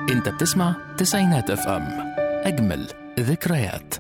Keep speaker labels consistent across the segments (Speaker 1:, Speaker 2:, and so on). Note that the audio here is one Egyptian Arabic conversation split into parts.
Speaker 1: انت بتسمع تسعينات اف ام اجمل ذكريات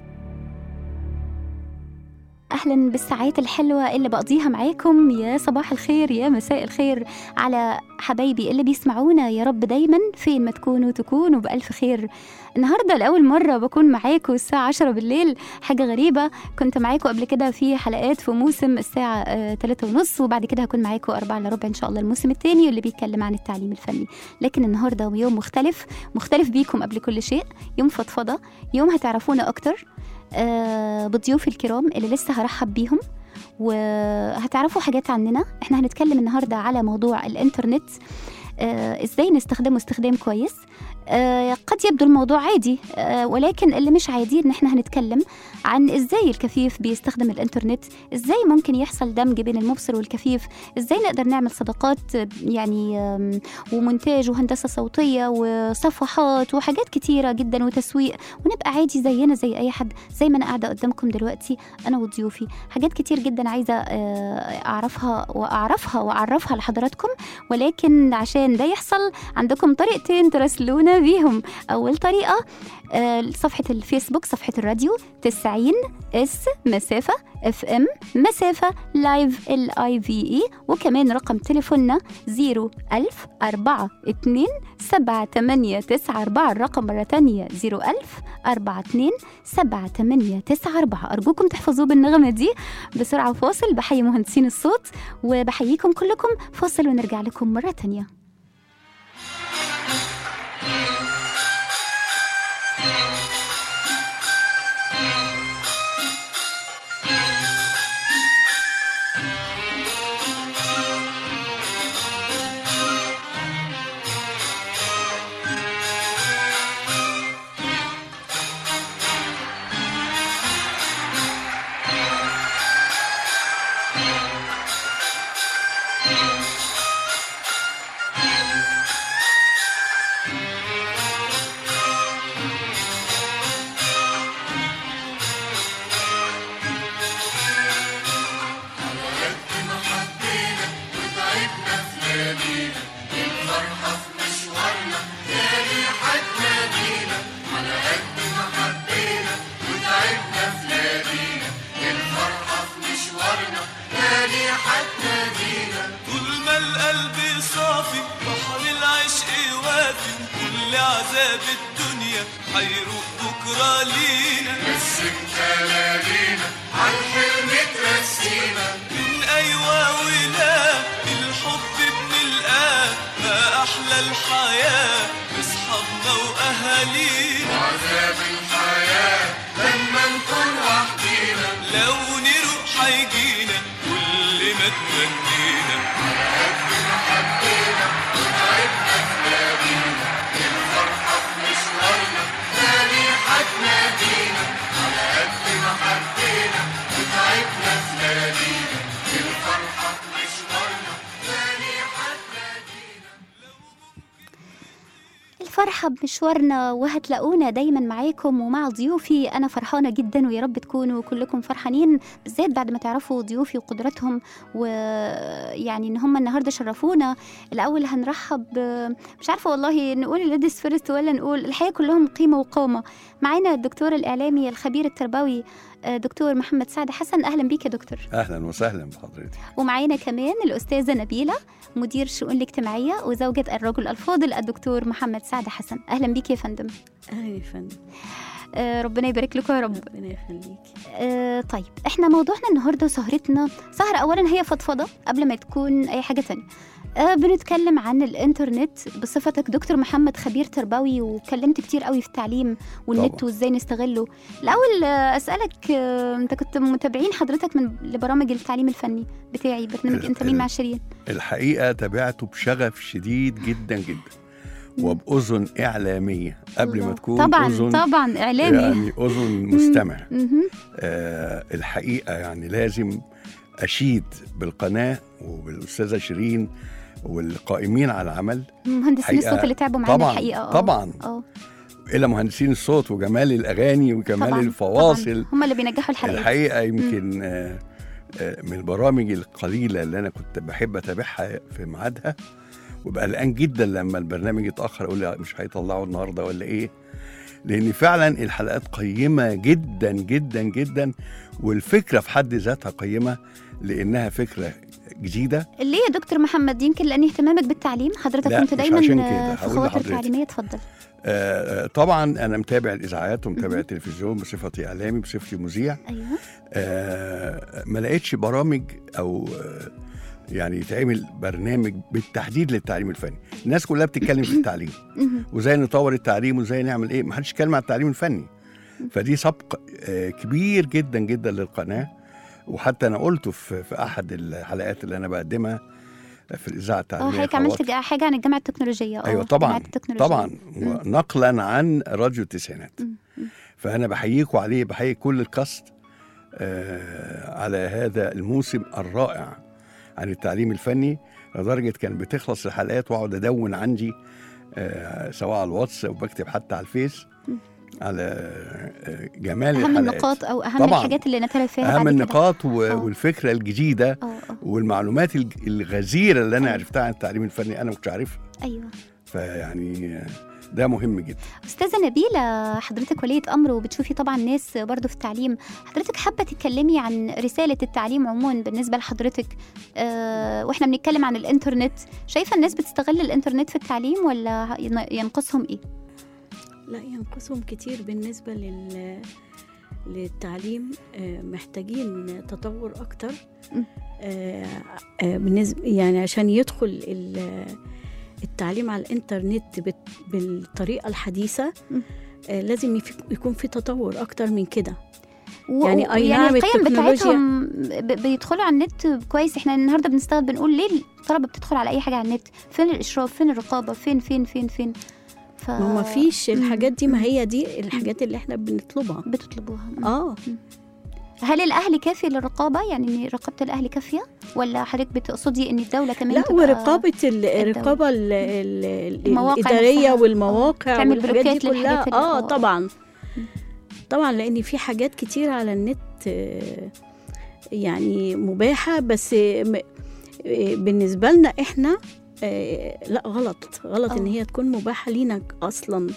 Speaker 2: اهلا بالساعات الحلوه اللي بقضيها معاكم يا صباح الخير يا مساء الخير على حبايبي اللي بيسمعونا يا رب دايما فين ما تكونوا تكونوا بالف خير النهارده لاول مره بكون معاكم الساعه 10 بالليل حاجه غريبه كنت معاكم قبل كده في حلقات في موسم الساعه آه، 3 ونص وبعد كده هكون معاكم 4 الا ربع ان شاء الله الموسم الثاني واللي بيتكلم عن التعليم الفني لكن النهارده يوم مختلف مختلف بيكم قبل كل شيء يوم فضفضه يوم هتعرفونا اكتر آه، بضيوفي الكرام اللي لسه هرحب بيهم وهتعرفوا حاجات عننا احنا هنتكلم النهارده على موضوع الانترنت آه، ازاي نستخدمه استخدام كويس آه، قد يبدو الموضوع عادي آه، ولكن اللي مش عادي ان احنا هنتكلم عن ازاي الكفيف بيستخدم الانترنت ازاي ممكن يحصل دمج بين المبصر والكفيف ازاي نقدر نعمل صداقات آه، يعني آم، ومونتاج وهندسه صوتيه وصفحات وحاجات كتيره جدا وتسويق ونبقى عادي زينا زي اي حد زي ما انا قاعده قدامكم دلوقتي انا وضيوفي حاجات كتير جدا عايزه آه، اعرفها واعرفها واعرفها لحضراتكم ولكن عشان ده يحصل عندكم طريقتين تراسلونا بيهم اول طريقه آه، صفحه الفيسبوك صفحه الراديو 90 اس مسافه اف ام مسافه لايف ال اي في اي وكمان رقم تليفوننا 01000 42 7894 الرقم مرة تانية 01000 42 7894 أرجوكم تحفظوه بالنغمة دي بسرعة فاصل بحيي مهندسين الصوت وبحييكم كلكم فاصل ونرجع لكم مرة تانية
Speaker 3: طول ما القلب صافي بحر العشق وافي وكل عذاب الدنيا حيروق بكرة لينا بس انت لينا عالحلم ترسينا من أيوة ولا الحب بنلقاه ما أحلى الحياة بصحابنا وأهالينا وعذاب الحياة لما نكون وحدينا لو نروح حيجينا كل ما تمنينا
Speaker 2: الفرحة بمشوارنا وهتلاقونا دايما معاكم ومع ضيوفي أنا فرحانة جدا ويا رب تكونوا كلكم فرحانين بالذات بعد ما تعرفوا ضيوفي وقدراتهم ويعني إن هم النهاردة شرفونا الأول هنرحب ب- مش عارفة والله نقول ليديز فيرست ولا نقول الحقيقة كلهم قيمة وقامة معانا الدكتور الإعلامي الخبير التربوي آه، دكتور محمد سعد حسن أهلا بيك يا دكتور
Speaker 4: اهلا وسهلا بحضرتك
Speaker 2: ومعانا كمان الأستاذة نبيلة مدير الشؤون الاجتماعية وزوجة الرجل الفاضل الدكتور محمد سعد حسن أهلا بيك يا فندم
Speaker 5: اهلا يا فندم
Speaker 2: آه ربنا يبارك لكم يا رب
Speaker 5: ربنا يخليكي
Speaker 2: آه طيب احنا موضوعنا النهارده سهرتنا سهرة أولا هي فضفضة قبل ما تكون أي حاجة تانية آه بنتكلم عن الانترنت بصفتك دكتور محمد خبير تربوي واتكلمت كتير قوي في التعليم والنت
Speaker 4: طبعا.
Speaker 2: وازاي نستغله الاول آه اسالك آه انت كنت متابعين حضرتك من لبرامج التعليم الفني بتاعي برنامج
Speaker 4: ال-
Speaker 2: انت مين
Speaker 4: ال-
Speaker 2: مع شيرين
Speaker 4: الحقيقه تابعته بشغف شديد جدا جدا وباذن اعلاميه قبل ما
Speaker 2: الله.
Speaker 4: تكون
Speaker 2: طبعا
Speaker 4: اذن
Speaker 2: طبعا اعلامي
Speaker 4: يعني اذن مستمع
Speaker 2: مهم.
Speaker 4: آه الحقيقه يعني لازم اشيد بالقناه وبالاستاذه شيرين والقائمين على العمل
Speaker 2: مهندسين
Speaker 4: حقيقة
Speaker 2: الصوت اللي تعبوا معانا
Speaker 4: طبعا
Speaker 2: الحقيقه آه.
Speaker 4: طبعا
Speaker 2: اه
Speaker 4: الى مهندسين الصوت وجمال الاغاني وجمال
Speaker 2: طبعاً،
Speaker 4: الفواصل
Speaker 2: هم اللي بينجحوا الحلقات
Speaker 4: الحقيقه يمكن آه، آه، من البرامج القليله اللي انا كنت بحب اتابعها في ميعادها وبقى قلقان جدا لما البرنامج يتاخر اقول لا مش هيطلعوا النهارده ولا ايه لان فعلا الحلقات قيمه جدا جدا جدا والفكره في حد ذاتها قيمه لانها فكره جديده
Speaker 2: ليه يا دكتور محمد يمكن لان اهتمامك بالتعليم حضرتك
Speaker 4: لا،
Speaker 2: كنت
Speaker 4: مش
Speaker 2: دايما
Speaker 4: عشان
Speaker 2: آه،
Speaker 4: كده.
Speaker 2: في
Speaker 4: هقول
Speaker 2: خواطر
Speaker 4: لحضرتك.
Speaker 2: تعليميه اتفضل
Speaker 4: آه، آه، طبعا انا متابع الاذاعات ومتابع التلفزيون بصفتي اعلامي بصفتي مذيع
Speaker 2: ايوه
Speaker 4: آه، ما لقيتش برامج او آه، يعني يتعمل برنامج بالتحديد للتعليم الفني الناس كلها بتتكلم في التعليم
Speaker 2: مهم.
Speaker 4: وازاي نطور التعليم وازاي نعمل ايه ما حدش يتكلم عن التعليم الفني فدي سبق آه، كبير جدا جدا للقناه وحتى انا قلته في في احد الحلقات اللي انا بقدمها في الاذاعه
Speaker 2: اه
Speaker 4: التعليميه
Speaker 2: حضرتك عملت
Speaker 4: خواطر.
Speaker 2: جا- حاجه عن الجامعه التكنولوجيه اه
Speaker 4: ايوه طبعا
Speaker 2: جامعة التكنولوجية.
Speaker 4: طبعا نقلا عن راديو التسعينات
Speaker 2: مم. مم.
Speaker 4: فانا بحييكوا عليه بحيي كل الكاست آه على هذا الموسم الرائع عن التعليم الفني لدرجه كان بتخلص الحلقات واقعد ادون عندي آه سواء على الواتس او بكتب حتى على الفيس
Speaker 2: مم.
Speaker 4: على آه جمال
Speaker 2: اهم
Speaker 4: الحلقات
Speaker 2: النقاط او اهم
Speaker 4: طبعاً.
Speaker 2: الحاجات اللي نتكلم فيها
Speaker 4: اهم
Speaker 2: بعد كده.
Speaker 4: النقاط و-
Speaker 2: آه.
Speaker 4: والفكره الجديده
Speaker 2: اه اه
Speaker 4: والمعلومات الج- الغزيره اللي انا
Speaker 2: أيوة.
Speaker 4: عرفتها عن التعليم الفني انا ما كنتش عارفها
Speaker 2: ايوه
Speaker 4: فيعني آه، ده مهم جدا
Speaker 2: استاذه نبيله حضرتك وليه امر وبتشوفي طبعا ناس برضو في التعليم حضرتك حابه تتكلمي عن رساله التعليم عموما بالنسبه لحضرتك آه واحنا بنتكلم عن الانترنت شايفه الناس بتستغل الانترنت في التعليم ولا ين- ينقصهم ايه
Speaker 5: لا ينقصهم كتير بالنسبة لل للتعليم آه، محتاجين تطور أكتر
Speaker 2: م.
Speaker 5: آه، آه، بالنسبة يعني عشان يدخل ال- التعليم على الإنترنت بت- بالطريقة الحديثة
Speaker 2: م.
Speaker 5: آه، لازم يف- يكون في تطور أكتر من كده
Speaker 2: و-
Speaker 5: يعني أي
Speaker 2: يعني
Speaker 5: نعم
Speaker 2: القيم
Speaker 5: التكنولوجيا-
Speaker 2: بتاعتهم ب- بيدخلوا على النت كويس احنا النهارده بنستخدم بنقول ليه الطلبه بتدخل على اي حاجه على النت فين الاشراف فين الرقابه فين فين فين فين ف...
Speaker 5: ما ما فيش
Speaker 2: مم.
Speaker 5: الحاجات دي ما هي دي الحاجات اللي احنا بنطلبها
Speaker 2: بتطلبوها مم.
Speaker 5: اه
Speaker 2: هل الاهل كافي للرقابه يعني ان رقابه الاهل كافيه ولا حضرتك بتقصدي ان الدوله كمان
Speaker 5: لا
Speaker 2: تبقى
Speaker 5: ورقابة ال-
Speaker 2: الدولة.
Speaker 5: الرقابة ال- ال-
Speaker 2: المواقع
Speaker 5: الإدارية
Speaker 2: نفسها.
Speaker 5: والمواقع
Speaker 2: تعمل
Speaker 5: والحاجات دي
Speaker 2: بلوكات للحاجات
Speaker 5: كلها
Speaker 2: اللي-
Speaker 5: اه
Speaker 2: آه.
Speaker 5: طبعا طبعا لأن في حاجات كتير على النت آه، يعني مباحة بس م- آه، بالنسبة لنا احنا آه، لا غلط غلط ان
Speaker 2: آه.
Speaker 5: هي تكون مباحة لينا اصلا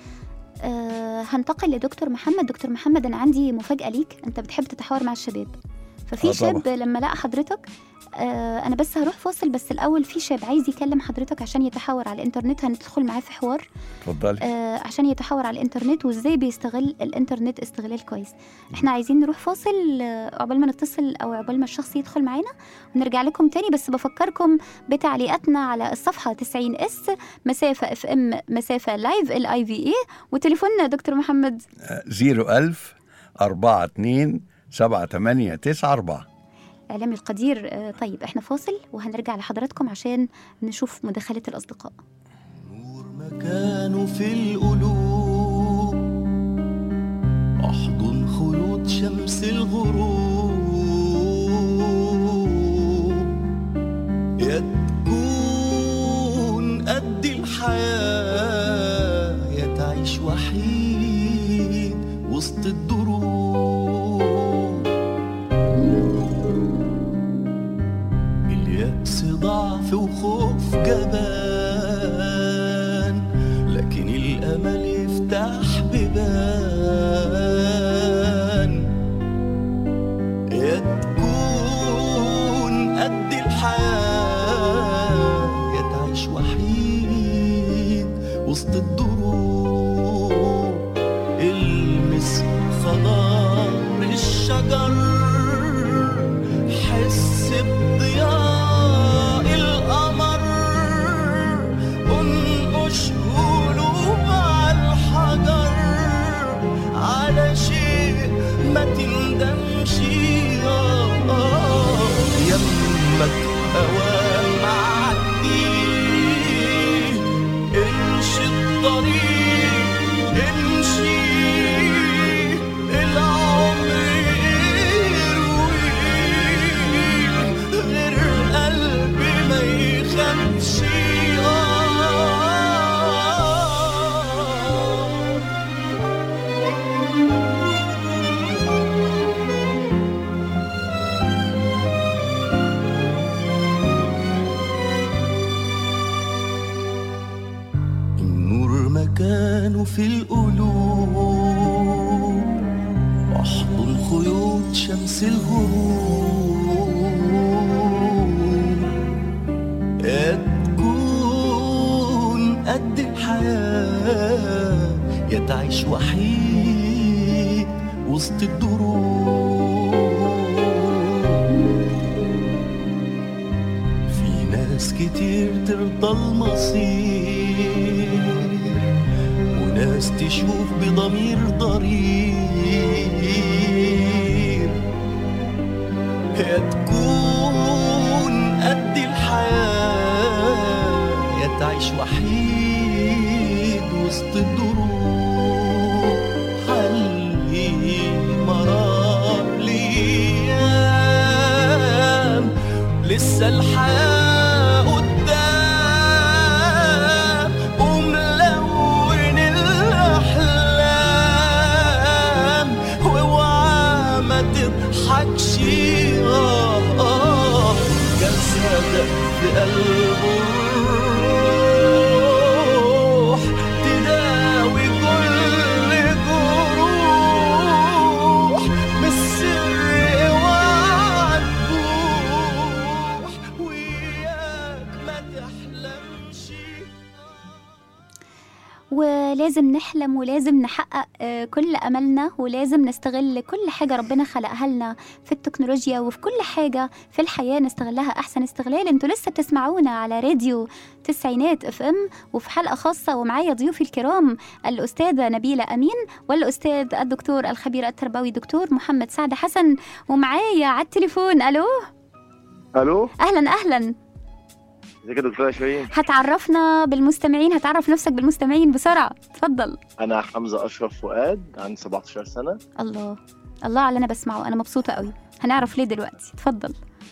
Speaker 2: آه هنتقل لدكتور محمد دكتور محمد انا عندي مفاجاه ليك انت بتحب تتحاور مع الشباب ففي
Speaker 4: آه
Speaker 2: شاب
Speaker 4: طبعا.
Speaker 2: لما لقى حضرتك آه انا بس هروح فاصل بس الاول في شاب عايز يكلم حضرتك عشان يتحاور على الانترنت هندخل معاه في حوار
Speaker 4: اتفضلي
Speaker 2: آه عشان يتحاور على الانترنت وازاي بيستغل الانترنت استغلال كويس احنا عايزين نروح فاصل آه، عقبال ما نتصل او عقبال ما الشخص يدخل معانا ونرجع لكم تاني بس بفكركم بتعليقاتنا على الصفحه 90 اس مسافه اف ام مسافه لايف ال اي في اي وتليفوننا دكتور محمد
Speaker 4: زيرو ألف أربعة اتنين سبعة تمانية تسعة أربعة
Speaker 2: اعلامي القدير آه، طيب احنا فاصل وهنرجع لحضراتكم عشان نشوف مداخله الاصدقاء
Speaker 3: نور مكانه في القلوب أحضن خيوط شمس الغروب يا تكون قد الحياة يا تعيش وحيد وسط الدروب اليأس ضعف وخوف جبان لكن الأمل يفتح بيبان يا تكون قد الحياة يا تعيش وحيد وسط الدروب المس خضار الشجر حس بضياء القمر انقش قلوب على الحجر على شيء ما تندمش آه، آه، يمك هوا معدي امشي الطريق مكانه في القلوب واحضن خيوط شمس الغروب يا تكون قد الحياة يا تعيش وحيد وسط الدروب في ناس كتير ترضى المصير وناس تشوف بضمير ضرير يا تكون قد الحياة يا تعيش وحيد وسط الدروب حلي مرار ليام لسه الحياة قدام وملون الأحلام واوعى ما تضحكش آه آه جلسة في قلبه الروح تداوي كل جروح بالسر اوعى تبوح وياك ما تحلمش
Speaker 2: ولازم نحلم ولازم نحقق آه، كل أملنا ولازم نستغل كل حاجة ربنا خلقها لنا في التكنولوجيا وفي كل حاجة في الحياة نستغلها أحسن استغلال انتوا لسه بتسمعونا على راديو تسعينات اف ام وفي حلقة خاصة ومعايا ضيوفي الكرام الأستاذة نبيلة أمين والأستاذ الدكتور الخبير التربوي دكتور محمد سعد حسن ومعايا على التليفون ألو
Speaker 6: الو
Speaker 2: أهلا أهلا
Speaker 6: ازيك يا دكتوره شيرين
Speaker 2: هتعرفنا بالمستمعين هتعرف نفسك بالمستمعين بسرعة اتفضل
Speaker 6: انا حمزه اشرف فؤاد عندي 17 سنه
Speaker 2: الله الله على اللي انا بسمعه انا مبسوطه قوي هنعرف ليه دلوقتي اتفضل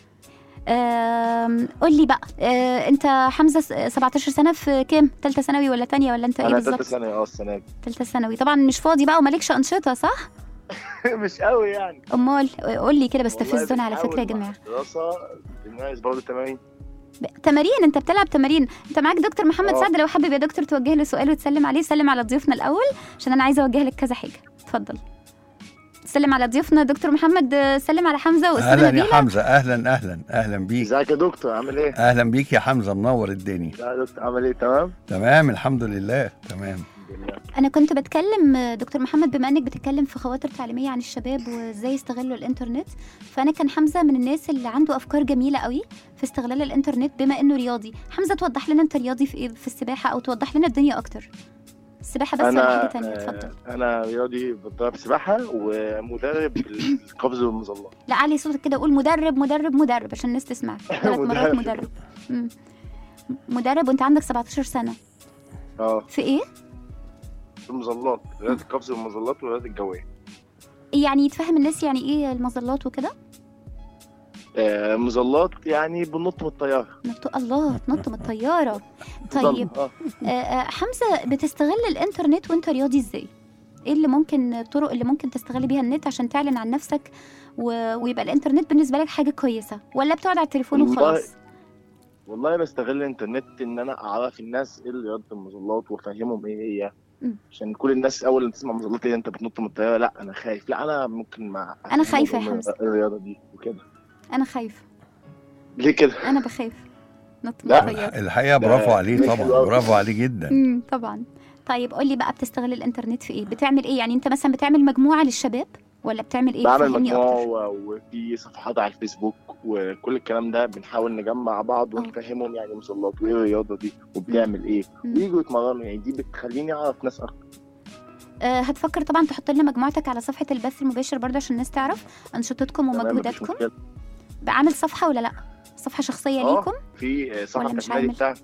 Speaker 2: آم، قول لي بقى آه، انت حمزه س- 17 سنه في كام ثالثه ثانوي ولا تانية ولا انت ايه
Speaker 6: انا ثالثه
Speaker 2: بالظبط
Speaker 6: سنه اه السنه دي
Speaker 2: ثالثه ثانوي طبعا مش فاضي بقى ومالكش انشطه صح
Speaker 6: مش قوي يعني
Speaker 2: امال قول لي كده
Speaker 6: والله
Speaker 2: بستفزونا على فكره يا
Speaker 6: بنحاول مع
Speaker 2: جماعه
Speaker 6: الدراسه بنمارس برضه التمارين
Speaker 2: ب- تمارين انت بتلعب تمارين انت معاك دكتور محمد
Speaker 6: آه.
Speaker 2: سعد لو حابب يا دكتور توجه له سؤال وتسلم عليه سلم على ضيوفنا الاول عشان انا عايزه اوجه لك كذا حاجه اتفضل سلم على ضيوفنا دكتور محمد آه، سلم على حمزه واستاذه
Speaker 4: اهلا يا
Speaker 2: نبيله
Speaker 4: حمزه اهلا اهلا اهلا بيك
Speaker 6: ازيك يا دكتور عامل ايه؟
Speaker 4: اهلا بيك يا حمزه منور الدنيا
Speaker 6: يا دكتور عامل ايه تمام؟
Speaker 4: تمام الحمد لله تمام
Speaker 6: الحمد لله
Speaker 2: انا كنت بتكلم آه، دكتور محمد بما انك بتتكلم في خواطر تعليميه عن الشباب وازاي يستغلوا الانترنت فانا كان حمزه من الناس اللي عنده افكار جميله قوي في استغلال الانترنت بما انه رياضي حمزه توضح لنا انت رياضي في ايه في السباحه او توضح لنا الدنيا اكتر السباحه بس ولا حاجه تانية اتفضل
Speaker 6: آه، انا رياضي بتدرب سباحه ومدرب القفز والمظلات
Speaker 2: لا علي صوتك كده قول مدرب مدرب مدرب عشان الناس تسمع ثلاث مرات
Speaker 6: مدرب.
Speaker 2: مدرب مم. مدرب وانت عندك 17 سنه
Speaker 6: اه
Speaker 2: في ايه
Speaker 6: في المظلات رياضه القفز والمظلات والرياضه الجويه
Speaker 2: يعني تفهم الناس يعني ايه المظلات وكده
Speaker 6: آه مظلات يعني بنط من الطياره
Speaker 2: نط... الله تنط من الطياره طيب
Speaker 6: اه
Speaker 2: آه، آه، حمزه بتستغل الانترنت وانت رياضي ازاي ايه اللي ممكن الطرق اللي ممكن تستغل بيها النت عشان تعلن عن نفسك و... ويبقى الانترنت بالنسبه لك حاجه كويسه ولا بتقعد على التليفون
Speaker 6: والله
Speaker 2: وخلاص
Speaker 6: والله بستغل الانترنت ان انا اعرف الناس ايه رياضه المظلات وافهمهم ايه هي
Speaker 2: مم.
Speaker 6: عشان كل الناس اول ما تسمع مظلات ايه انت بتنط من الطياره لا انا خايف لا انا ممكن مع
Speaker 2: أنا خايفة يا
Speaker 6: أفهمهم
Speaker 2: حمزة.
Speaker 6: الرياضه دي وكده
Speaker 2: انا خايفه
Speaker 6: ليه كده
Speaker 2: انا بخاف نط من
Speaker 6: لا.
Speaker 2: الطياره
Speaker 4: الحقيقه
Speaker 6: ده
Speaker 4: برافو عليه
Speaker 6: ماشي
Speaker 4: طبعا
Speaker 6: برافو.
Speaker 4: برافو عليه جدا
Speaker 2: امم طبعا طيب قول لي بقى بتستغل الانترنت في ايه بتعمل ايه يعني انت مثلا بتعمل مجموعه للشباب ولا بتعمل ايه
Speaker 6: بعمل
Speaker 2: فهمني
Speaker 6: مجموعه
Speaker 2: اكتر
Speaker 6: و- وفي صفحات على الفيسبوك وكل الكلام ده بنحاول نجمع بعض ونفهمهم يعني مظلات وايه الرياضه دي وبتعمل ايه
Speaker 2: مم.
Speaker 6: ويجوا يتمرنوا يعني دي بتخليني اعرف ناس اكتر
Speaker 2: آه هتفكر طبعا تحط لنا مجموعتك على صفحه البث المباشر برضه عشان الناس تعرف انشطتكم
Speaker 6: تمام، مفيش
Speaker 2: ومجهوداتكم
Speaker 6: مشكلة.
Speaker 2: بعمل صفحه ولا لا صفحه شخصيه
Speaker 6: آه.
Speaker 2: ليكم
Speaker 6: في
Speaker 2: ولا
Speaker 6: صفحه
Speaker 2: مش
Speaker 6: النادي
Speaker 2: عامل؟
Speaker 6: بتاعنا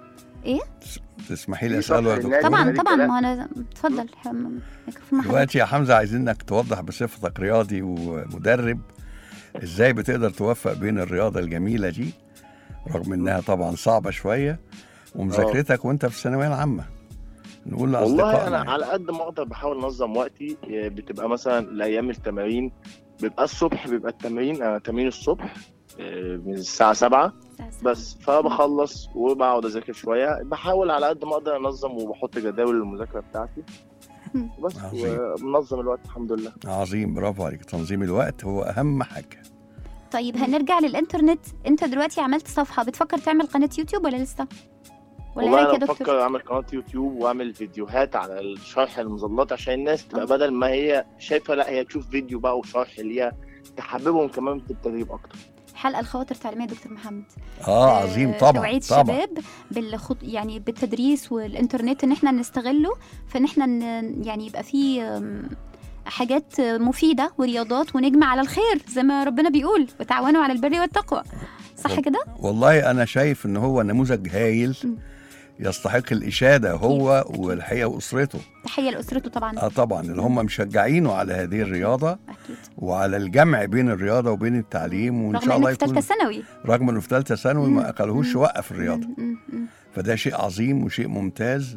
Speaker 4: تسمحي لي
Speaker 6: في
Speaker 4: اساله يا
Speaker 6: صفحة
Speaker 4: دكتور
Speaker 6: النادي.
Speaker 2: طبعا
Speaker 6: النادي
Speaker 2: طبعا
Speaker 6: لا.
Speaker 2: ما انا اتفضل م- ميكروفون محمد.
Speaker 4: دلوقتي يا حمزه عايزينك توضح بصفتك رياضي ومدرب ازاي بتقدر توفق بين الرياضه الجميله دي رغم انها طبعا صعبه شويه ومذاكرتك وانت في الثانويه العامه نقول
Speaker 6: والله
Speaker 4: لاصدقائنا
Speaker 6: انا
Speaker 4: يعني.
Speaker 6: على قد ما اقدر بحاول انظم وقتي إيه، بتبقى مثلا الايام التمارين بيبقى الصبح بيبقى التمرين انا تمرين الصبح إيه، من الساعه 7 بس فبخلص وبقعد اذاكر شويه بحاول على قد ما اقدر انظم وبحط جداول المذاكره بتاعتي
Speaker 2: مم.
Speaker 6: بس
Speaker 4: عظيم.
Speaker 6: ومنظم الوقت الحمد لله
Speaker 4: عظيم برافو عليك تنظيم الوقت هو اهم حاجه
Speaker 2: طيب هنرجع للانترنت انت دلوقتي عملت صفحه بتفكر تعمل قناه يوتيوب ولا لسه ولا
Speaker 6: والله
Speaker 2: هيك يا
Speaker 6: انا
Speaker 2: دكتور
Speaker 6: بفكر اعمل قناه يوتيوب واعمل فيديوهات على الشرح المظلات عشان الناس
Speaker 2: آه.
Speaker 6: تبقى بدل ما هي شايفه لا هي تشوف فيديو بقى وشرح ليها تحببهم كمان في التدريب اكتر
Speaker 2: حلقه الخواطر التعليميه دكتور محمد
Speaker 4: اه عظيم
Speaker 2: آه،
Speaker 4: طبعا
Speaker 2: توعيه
Speaker 4: طبعا
Speaker 2: الشباب بالخط... يعني بالتدريس والانترنت ان احنا نستغله فان احنا ن... يعني يبقى فيه آم، حاجات مفيده ورياضات ونجمع على الخير زي ما ربنا بيقول وتعاونوا على البر والتقوى صح
Speaker 4: طب-
Speaker 2: كده
Speaker 4: والله انا شايف ان هو نموذج هايل
Speaker 2: مم.
Speaker 4: يستحق الاشاده هو
Speaker 2: أكيد.
Speaker 4: والحقيقه واسرته
Speaker 2: تحيه لاسرته طبعا
Speaker 4: اه طبعا اللي هم مشجعينه على هذه الرياضه
Speaker 2: اكيد
Speaker 4: وعلى الجمع بين الرياضه وبين التعليم وان
Speaker 2: رغم
Speaker 4: شاء الله
Speaker 2: انك في
Speaker 4: يكون
Speaker 2: ثالثه ثانوي
Speaker 4: رغم انه في ثالثه ثانوي
Speaker 2: مم.
Speaker 4: ما قالهوش
Speaker 2: مم.
Speaker 4: وقف الرياضه
Speaker 2: مم، مم، مم.
Speaker 4: فده شيء عظيم وشيء ممتاز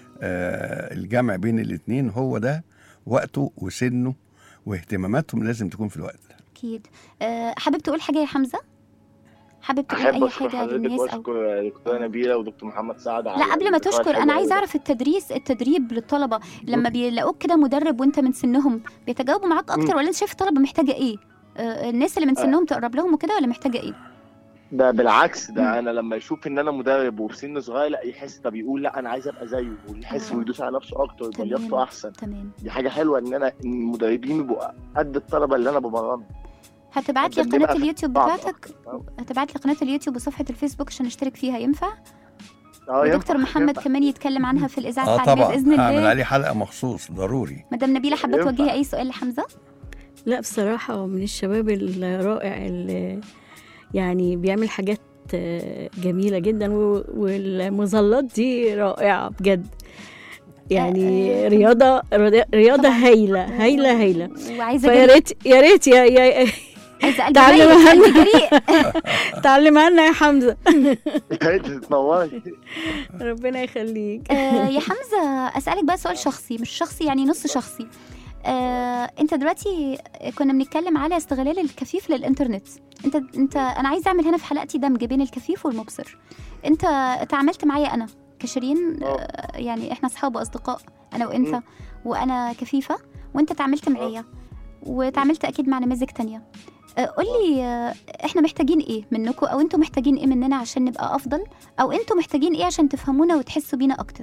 Speaker 4: آه الجمع بين الاثنين هو ده وقته وسنه واهتماماتهم لازم تكون في الوقت ده
Speaker 2: اكيد أه حابب تقول حاجه يا حمزه حابب تقول
Speaker 6: احب
Speaker 2: اي
Speaker 6: اشكر
Speaker 2: حاجه
Speaker 6: حضرتك
Speaker 2: للناس او
Speaker 6: واشكر دكتوره نبيله ودكتور محمد سعد
Speaker 2: لا
Speaker 6: على
Speaker 2: قبل ما
Speaker 6: اللقاء
Speaker 2: تشكر انا
Speaker 6: الحلو
Speaker 2: عايزه
Speaker 6: ده.
Speaker 2: اعرف التدريس التدريب للطلبه لما بيلاقوك كده مدرب وانت من سنهم بيتجاوبوا معاك اكتر
Speaker 6: مم.
Speaker 2: ولا انت شايف الطلبه محتاجه ايه آه، الناس اللي من
Speaker 6: آه.
Speaker 2: سنهم تقرب لهم وكده ولا محتاجه ايه
Speaker 6: ده بالعكس
Speaker 2: مم.
Speaker 6: ده انا لما يشوف ان انا مدرب وفي سن صغير لا يحس طب يقول لا انا عايز ابقى زيه ويحس
Speaker 2: آه.
Speaker 6: ويدوس على نفسه اكتر يبقى
Speaker 2: تمام.
Speaker 6: لياقته احسن
Speaker 2: تمام
Speaker 6: دي حاجه حلوه ان انا إن المدربين يبقوا قد الطلبه اللي انا بمرنهم
Speaker 2: هتبعت لي
Speaker 6: ده
Speaker 2: قناه
Speaker 6: بيبقى
Speaker 2: اليوتيوب
Speaker 6: صعب
Speaker 2: بتاعتك
Speaker 6: أكتر، فاهم؟
Speaker 2: هتبعت لي قناه اليوتيوب وصفحه الفيسبوك عشان اشترك فيها ينفع
Speaker 6: اه
Speaker 2: ودكتور
Speaker 6: ينفع-
Speaker 2: محمد
Speaker 6: ينفع.
Speaker 2: كمان يتكلم عنها في الاذاعه
Speaker 4: اه
Speaker 2: التعليميه
Speaker 4: طبعا
Speaker 2: باذن
Speaker 4: هعمل
Speaker 2: الله
Speaker 4: عليه حلقه مخصوص ضروري
Speaker 2: مدام نبيله حابه
Speaker 6: ينفع.
Speaker 2: توجهي اي سؤال لحمزه
Speaker 5: لا بصراحة هو من الشباب الرائع اللي يعني بيعمل حاجات آه، جميلة جدا و- والمظلات دي رائعة بجد يعني
Speaker 2: آه، آه،
Speaker 5: رياضة رياضة
Speaker 2: طبعاً.
Speaker 5: هايلة هايلة هايلة
Speaker 2: وعايزه
Speaker 5: فيا
Speaker 2: جريء
Speaker 5: ريت يا ريت يا يا
Speaker 2: عايزه قلب
Speaker 5: تعلمها
Speaker 2: ميت، قلب
Speaker 5: لنا.
Speaker 2: جريء
Speaker 5: تعلمها لنا يا حمزة
Speaker 6: يا ريت تتنوري
Speaker 5: ربنا يخليك
Speaker 2: آه، يا حمزه اسالك بقى سؤال شخصي مش شخصي يعني نص شخصي آه، انت دلوقتي كنا بنتكلم على استغلال الكفيف للانترنت انت انت انا عايزه اعمل هنا في حلقتي دمج بين الكفيف والمبصر انت تعاملت معايا انا كشيرين
Speaker 6: آه.
Speaker 2: آه، يعني احنا اصحاب واصدقاء انا وانت
Speaker 6: مم.
Speaker 2: وانا كفيفه وانت تعاملت معايا وتعاملت اكيد مع نماذج تانية آه، قولي آه، احنا محتاجين ايه منكم او انتوا محتاجين ايه مننا عشان نبقى افضل او انتوا محتاجين ايه عشان تفهمونا وتحسوا بينا اكتر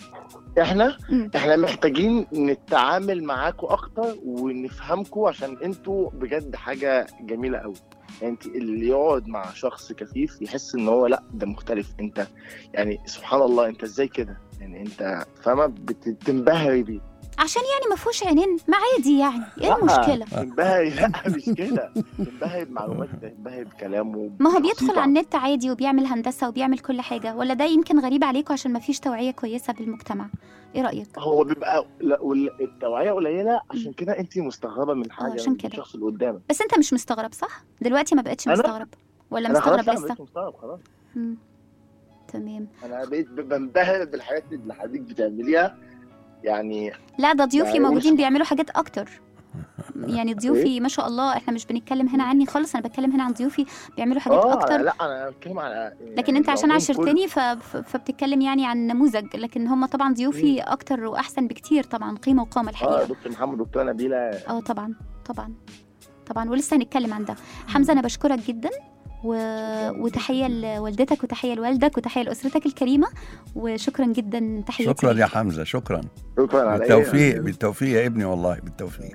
Speaker 6: احنا
Speaker 2: مم.
Speaker 6: احنا محتاجين نتعامل معاكم اكتر ونفهمكم عشان انتوا بجد حاجه جميله قوي يعني انت اللي يقعد مع شخص كفيف يحس ان هو لا ده مختلف انت يعني سبحان الله انت ازاي كده يعني انت فاهمه بتنبهري بيه
Speaker 2: عشان يعني ما فيهوش عينين ما عادي يعني ايه
Speaker 6: لا،
Speaker 2: المشكله
Speaker 6: تنبهري لا مش كده تنبهري بمعلوماته تنبهري بكلامه
Speaker 2: ما هو
Speaker 6: بتفاصيله.
Speaker 2: بيدخل على النت عادي وبيعمل هندسه وبيعمل كل حاجه ولا ده يمكن غريب عليكم عشان ما فيش توعيه كويسه بالمجتمع ايه رايك
Speaker 6: هو بيبقى لا وال- التوعيه قليله عشان كده انت مستغربه من حاجه
Speaker 2: عشان
Speaker 6: من
Speaker 2: كده.
Speaker 6: الشخص اللي قدامك
Speaker 2: بس انت مش مستغرب صح دلوقتي ما بقتش
Speaker 6: أنا؟
Speaker 2: مستغرب ولا
Speaker 6: انا خلاص
Speaker 2: مستغرب
Speaker 6: لا
Speaker 2: لسه
Speaker 6: بقيت مستغرب خلاص
Speaker 2: مم. تمام
Speaker 6: انا بقيت بنبهر بالحاجات اللي حضرتك بتعمليها يعني
Speaker 2: لا ده ضيوفي
Speaker 6: يعني
Speaker 2: موجودين
Speaker 6: مش-
Speaker 2: بيعملوا حاجات اكتر يعني ضيوفي ما شاء الله احنا مش بنتكلم هنا عني خالص انا بتكلم هنا عن ضيوفي بيعملوا حاجات
Speaker 6: اه
Speaker 2: اكتر
Speaker 6: لا انا بتكلم على
Speaker 2: لكن انت عشان
Speaker 6: العموم كله.
Speaker 2: عاشرتني ف... ف- فبتتكلم يعني عن نموذج لكن هم طبعا ضيوفي اكتر واحسن بكتير طبعا قيمه وقامه
Speaker 6: اه
Speaker 2: الحقيقه
Speaker 6: دكتور محمد دكتوره نبيله
Speaker 2: اه طبعا طبعا طبعا ولسه هنتكلم عن ده حمزه انا بشكرك جدا و... وتحيه لوالدتك وتحيه لوالدك وتحيه لاسرتك الكريمه وشكرا جدا تحياتي
Speaker 4: شكرا
Speaker 2: ليك.
Speaker 4: يا حمزه شكرا
Speaker 6: شكرا على
Speaker 4: بالتوفيق
Speaker 6: إيه؟
Speaker 4: بالتوفيق يا ابني والله بالتوفيق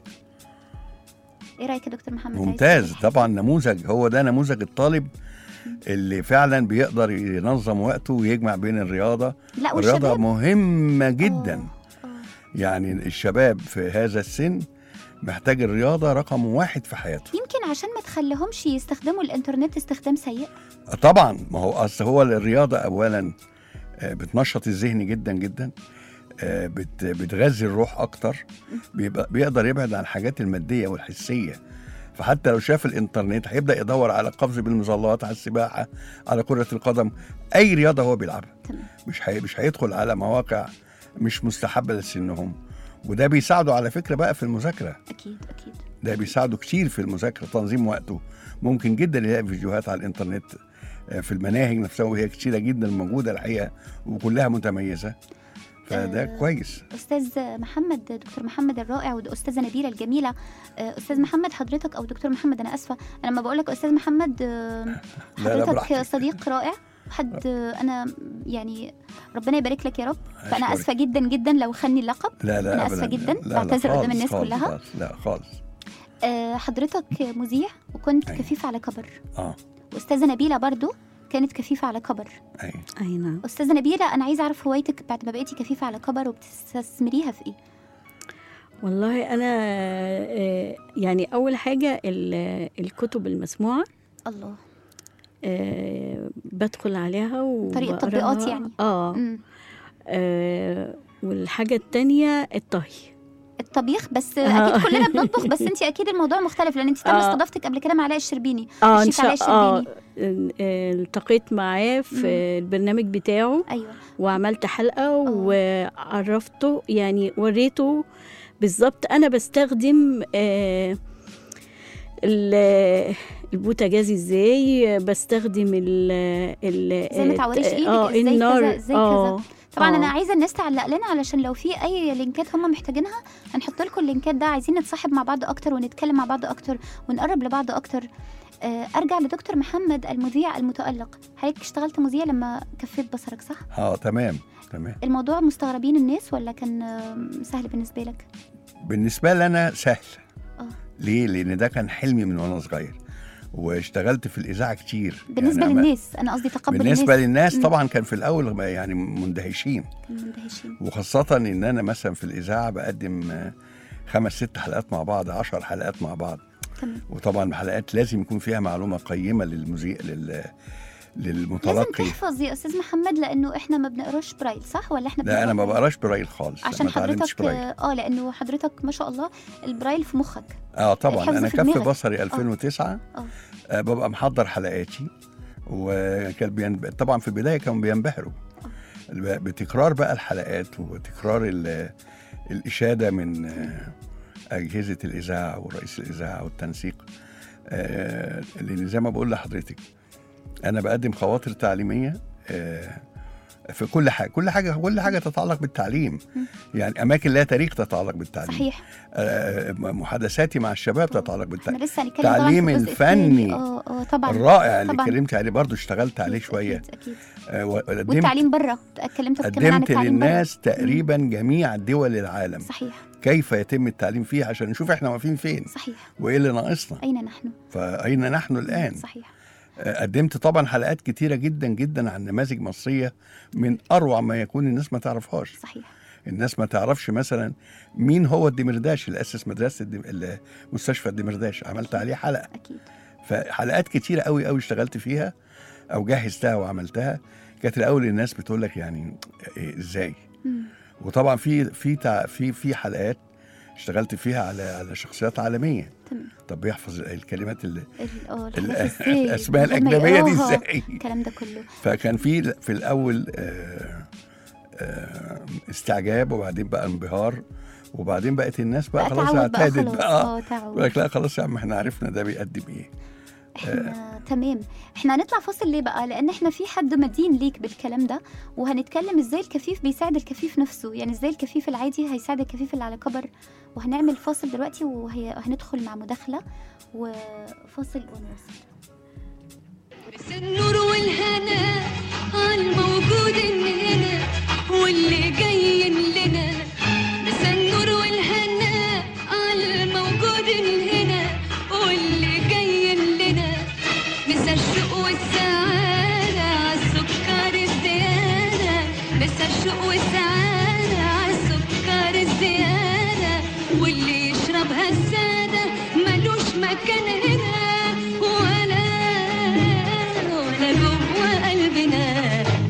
Speaker 2: ايه رايك يا دكتور محمد عايز
Speaker 4: ممتاز
Speaker 2: تقول
Speaker 4: طبعا نموذج هو ده نموذج الطالب اللي فعلا بيقدر ينظم وقته ويجمع بين الرياضه
Speaker 2: حاجة؟ لا
Speaker 4: الرياضه
Speaker 2: والشباب
Speaker 4: مهمه جدا
Speaker 2: آه، آه.
Speaker 4: يعني الشباب في هذا السن محتاج الرياضه رقم واحد في حياته
Speaker 2: يمكن عشان ما تخليهمش يستخدموا الانترنت استخدام سيء
Speaker 4: طبعا ما هو اصل هو الرياضه اولا آه، بتنشط الذهن جدا جدا آه، بت- بتغذي الروح اكتر بيبقى بيقدر يبعد عن الحاجات الماديه والحسيه فحتى لو شاف الانترنت هيبدا يدور على قفز بالمظلات على السباحه على كره القدم اي رياضه هو بيلعبها
Speaker 2: تمام
Speaker 4: مش هي مش هيدخل على مواقع مش مستحبه لسنهم وده بيساعده على فكره بقى في المذاكره
Speaker 2: اكيد اكيد
Speaker 4: ده بيساعده كتير في المذاكره تنظيم وقته ممكن جدا يلاقي فيديوهات على الانترنت آه، في المناهج نفسها وهي كتيره جدا موجوده الحقيقه وكلها متميزه فده
Speaker 2: آه،
Speaker 4: كويس
Speaker 2: استاذ محمد دكتور محمد الرائع واستاذه نبيله الجميله آه، استاذ محمد حضرتك او دكتور محمد انا اسفه انا لما بقول لك استاذ محمد آه،
Speaker 4: لا،
Speaker 2: حضرتك
Speaker 4: براحتك.
Speaker 2: صديق رائع حد آه، انا يعني ربنا يبارك لك يا رب فانا
Speaker 4: أشكرك.
Speaker 2: اسفه جدا جدا لو خدني اللقب
Speaker 4: لا لا
Speaker 2: أنا آسفة
Speaker 4: أبداً.
Speaker 2: جداً،
Speaker 4: لا لا
Speaker 2: بعتذر قدام
Speaker 4: خالص،
Speaker 2: الناس
Speaker 4: خالص،
Speaker 2: كلها.
Speaker 4: خالص. لا خالص
Speaker 2: آه، حضرتك مذيع وكنت
Speaker 4: أيوة.
Speaker 2: كفيفه على كبر
Speaker 4: اه
Speaker 2: واستاذه نبيله برضو كانت كفيفه على كبر
Speaker 4: اي
Speaker 5: اي نعم
Speaker 2: استاذه نبيله انا عايزه اعرف هوايتك بعد ما بقيتي كفيفه على كبر وبتستثمريها في ايه
Speaker 5: والله انا آه، يعني اول حاجه ال- الكتب المسموعه
Speaker 2: الله
Speaker 5: آه، بدخل عليها
Speaker 2: طريقة
Speaker 5: وبقراها.
Speaker 2: تطبيقات يعني.
Speaker 5: اه
Speaker 2: مم.
Speaker 5: آه، والحاجه التانية الطهي
Speaker 2: الطبيخ بس
Speaker 5: آه.
Speaker 2: اكيد كلنا بنطبخ بس انت اكيد الموضوع مختلف لان انت تم
Speaker 5: آه.
Speaker 2: استضافتك قبل كده مع علاء الشربيني
Speaker 5: اه ان
Speaker 2: الشيف علاء
Speaker 5: شاء اه
Speaker 2: الشربيني
Speaker 5: آه، التقيت معاه في
Speaker 2: مم.
Speaker 5: البرنامج بتاعه
Speaker 2: ايوه
Speaker 5: وعملت حلقة وعرفته يعني وريته بالظبط أنا بستخدم آه، ال- البوتاجاز ازاي بستخدم ال ال
Speaker 2: زي ما تعوريش ايدك
Speaker 5: اه
Speaker 2: ازاي
Speaker 5: النار
Speaker 2: كذا ازاي
Speaker 5: اه
Speaker 2: كذا طبعا
Speaker 5: آه.
Speaker 2: انا عايزه الناس تعلق لنا علشان لو في اي لينكات هم محتاجينها هنحط لكم اللينكات ده عايزين نتصاحب مع بعض اكتر ونتكلم مع بعض اكتر ونقرب لبعض اكتر آه، ارجع لدكتور محمد المذيع المتالق حضرتك اشتغلت مذيع لما كفيت بصرك صح
Speaker 4: اه تمام تمام
Speaker 2: الموضوع مستغربين الناس ولا كان آه، سهل بالنسبه لك
Speaker 4: بالنسبه لي انا سهل
Speaker 2: اه
Speaker 4: ليه لان ده كان حلمي من وانا صغير واشتغلت في الاذاعه كتير
Speaker 2: بالنسبه
Speaker 4: يعني أما-
Speaker 2: للناس انا قصدي تقبل
Speaker 4: بالنسبه
Speaker 2: الناس
Speaker 4: للناس
Speaker 2: مم.
Speaker 4: طبعا كان في الاول يعني مندهشين
Speaker 2: كانوا مندهشين
Speaker 4: وخاصه ان انا مثلا في الاذاعه بقدم آه، خمس ست حلقات مع بعض عشر حلقات مع بعض
Speaker 2: تمام
Speaker 4: وطبعا حلقات لازم يكون فيها معلومه قيمه للمذيع لل
Speaker 2: لازم
Speaker 4: للمتلقي
Speaker 2: تحفظ يا استاذ محمد لانه احنا ما بنقراش برايل صح ولا احنا
Speaker 4: لا انا ما
Speaker 2: بنقرا
Speaker 4: بقراش برايل خالص
Speaker 2: عشان
Speaker 4: ما اتعلمتش
Speaker 2: حضرتك
Speaker 4: برايل
Speaker 2: اه لانه حضرتك ما شاء الله البرايل في مخك
Speaker 4: اه طبعا
Speaker 2: الحفظ
Speaker 4: انا
Speaker 2: في
Speaker 4: كف
Speaker 2: دماغك.
Speaker 4: بصري 2009
Speaker 2: آه.
Speaker 4: آه ببقى محضر حلقاتي وكان بين... طبعا في البدايه كانوا بينبهروا ب- بتكرار بقى الحلقات وتكرار ال... الاشاده من آه، اجهزه الاذاعه ورئيس الاذاعه والتنسيق آه، لان زي ما بقول لحضرتك انا بقدم خواطر تعليميه آه، في كل حاجه كل حاجه كل حاجه تتعلق بالتعليم يعني اماكن لها تاريخ تتعلق بالتعليم
Speaker 2: صحيح
Speaker 4: آه، محادثاتي مع الشباب تتعلق
Speaker 2: احنا
Speaker 4: بالتعليم
Speaker 2: لسه هنتكلم طبعا في
Speaker 4: التعليم
Speaker 2: الجزء
Speaker 4: الفني
Speaker 2: الثاني. اه اه طبعا
Speaker 4: الرائع اللي
Speaker 2: طبعاً.
Speaker 4: اتكلمت عليه برضو اشتغلت عليه
Speaker 2: أكيد،
Speaker 4: شويه
Speaker 2: اكيد اكيد
Speaker 4: آه، وقدمت
Speaker 2: والتعليم بره اتكلمت كمان عن
Speaker 4: قدمت
Speaker 2: التعليم بره
Speaker 4: للناس تقريبا جميع دول العالم
Speaker 2: صحيح
Speaker 4: كيف يتم التعليم فيه عشان نشوف احنا واقفين فين
Speaker 2: صحيح
Speaker 4: وايه اللي ناقصنا
Speaker 2: اين نحن
Speaker 4: فاين نحن الان
Speaker 2: صحيح
Speaker 4: آه، قدمت طبعا حلقات كتيره جدا جدا عن نماذج مصريه من اروع ما يكون الناس ما تعرفهاش
Speaker 2: صحيح
Speaker 4: الناس ما تعرفش مثلا مين هو الدمرداش اللي اسس مدرسه الدم... ال- مستشفى الدمرداش عملت عليه حلقه
Speaker 2: اكيد
Speaker 4: فحلقات كتيره قوي قوي اشتغلت فيها او جهزتها وعملتها كانت الاول الناس بتقول لك يعني إيه ازاي
Speaker 2: مم.
Speaker 4: وطبعا في في تع- في في حلقات اشتغلت فيها على على شخصيات عالميه
Speaker 2: تمام
Speaker 4: طب بيحفظ الكلمات ال-
Speaker 2: ال- اه
Speaker 4: ال-
Speaker 2: الحاجات ازاي
Speaker 4: الاسماء
Speaker 2: من غير ما
Speaker 4: الاجنبيه دي
Speaker 2: يقراها.
Speaker 4: ازاي
Speaker 2: الكلام ده كله
Speaker 4: فكان في في الاول آه، آه، استعجاب وبعدين بقى انبهار وبعدين بقت الناس بقى,
Speaker 2: بقى
Speaker 4: خلاص
Speaker 2: تعود بقى
Speaker 4: اعتادت
Speaker 2: خلاص
Speaker 4: بقى
Speaker 2: اه
Speaker 4: يقول
Speaker 2: تعود
Speaker 4: لك لا خلاص يا عم احنا عرفنا ده بيقدم ايه
Speaker 2: احنا تمام احنا هنطلع فاصل ليه بقى لان احنا في حد مدين ليك بالكلام ده وهنتكلم ازاي الكفيف بيساعد الكفيف نفسه يعني ازاي الكفيف العادي هيساعد الكفيف اللي على كبر وهنعمل فاصل دلوقتي وهندخل مع مداخله وفاصل ونواصل
Speaker 7: بس النور والهنا عالموجود هنا واللي جاي لنا بس النور والهنا عالموجود هنا واللي جاي لنا نسى الشوق والسعادة عالسكر الزيادة نسى الشوق والسعادة عالسكر الزيادة واللي يشربها السادة ملوش مكان هنا ولا ولا جوه قلبنا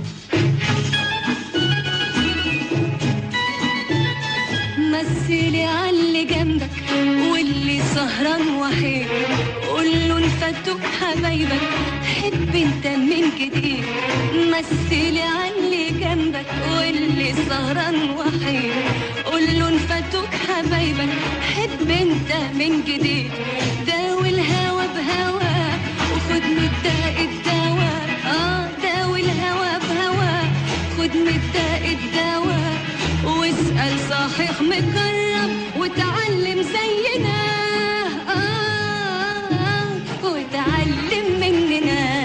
Speaker 7: مثلي عاللي جنبك واللي سهران وحيد قول له انفتوك حبايبك حب انت من جديد مثلي عاللي جنبك واللي سهران وحيد قول له انفتوك حبايبك حب انت من جديد داوي الهوى بهوى وخد من الداء الدواء خد مبدأ الدواء واسأل صحيح مجرب وتعلم زينا آه وتعلم مننا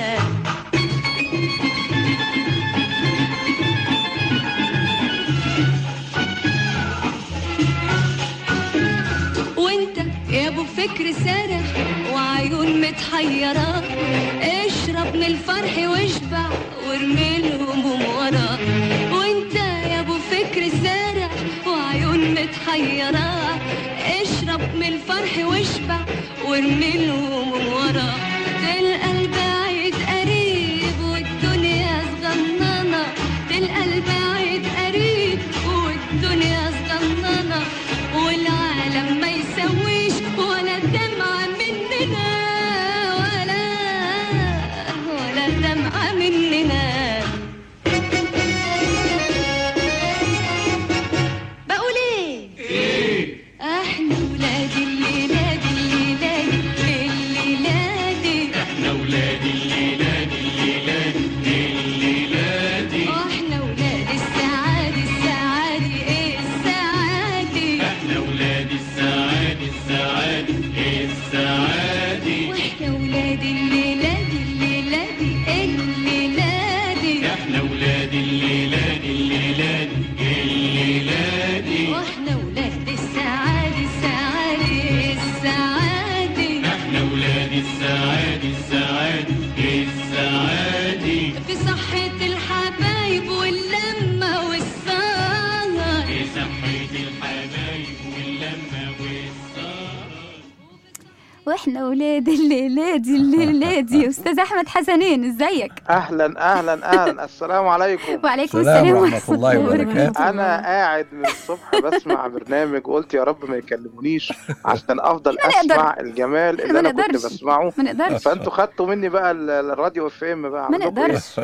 Speaker 7: وانت يا ابو فكر سارح وعيون متحيرة اشرب من الفرح واشبع وارمي الهموم ورا وانت يا ابو فكر سارح وعيون متحيرة اشرب من الفرح واشبع وارمي الهموم ورا تلقى البعيد قريب والدنيا صغننة تلقى البعيد قريب والدنيا صغننة والعالم ما يسويش ولا دمعة مننا ولا ولا دمعة مننا بقول ايه؟ احنا ولاد الليلاد الليلاد الليلاد
Speaker 3: احنا ولاد الليلاد الليلاد الليلاد
Speaker 7: واحنا ولاد السعاد السعاد ايه السعادة
Speaker 3: احنا ولاد السعاد السعاد السعاد
Speaker 7: واحنا ولاد الليلاد الليلاد الليلاد
Speaker 3: احنا ولاد الليلاد الليلاد الليلاد
Speaker 7: واحنا ولاد السعاد السعاد السعادة
Speaker 3: احنا ولاد السعاد السعاد السعاد
Speaker 7: في صحة الحبايب واللمة والسهر
Speaker 3: في صحة الحبايب واللمة والسهر
Speaker 2: واحنا ولاد الليلادي الليلادي استاذ احمد حسنين ازيك
Speaker 8: اهلا اهلا اهلا السلام عليكم
Speaker 2: وعليكم
Speaker 4: السلام
Speaker 2: السلام
Speaker 4: ورحمة الله وبركاته.
Speaker 8: انا قاعد من الصبح بسمع برنامج قلت يا رب ما يكلمونيش عشان افضل
Speaker 2: إحنا نقدر.
Speaker 8: اسمع الجمال
Speaker 2: إحنا
Speaker 8: اللي
Speaker 2: ما
Speaker 8: انا كنت
Speaker 2: نقدرش.
Speaker 8: بسمعه
Speaker 2: ما نقدرش
Speaker 8: فانتوا خدتوا مني بقى ال- الراديو اف ام بقى
Speaker 2: ما
Speaker 8: أعمل لكم إيه؟
Speaker 2: نقدرش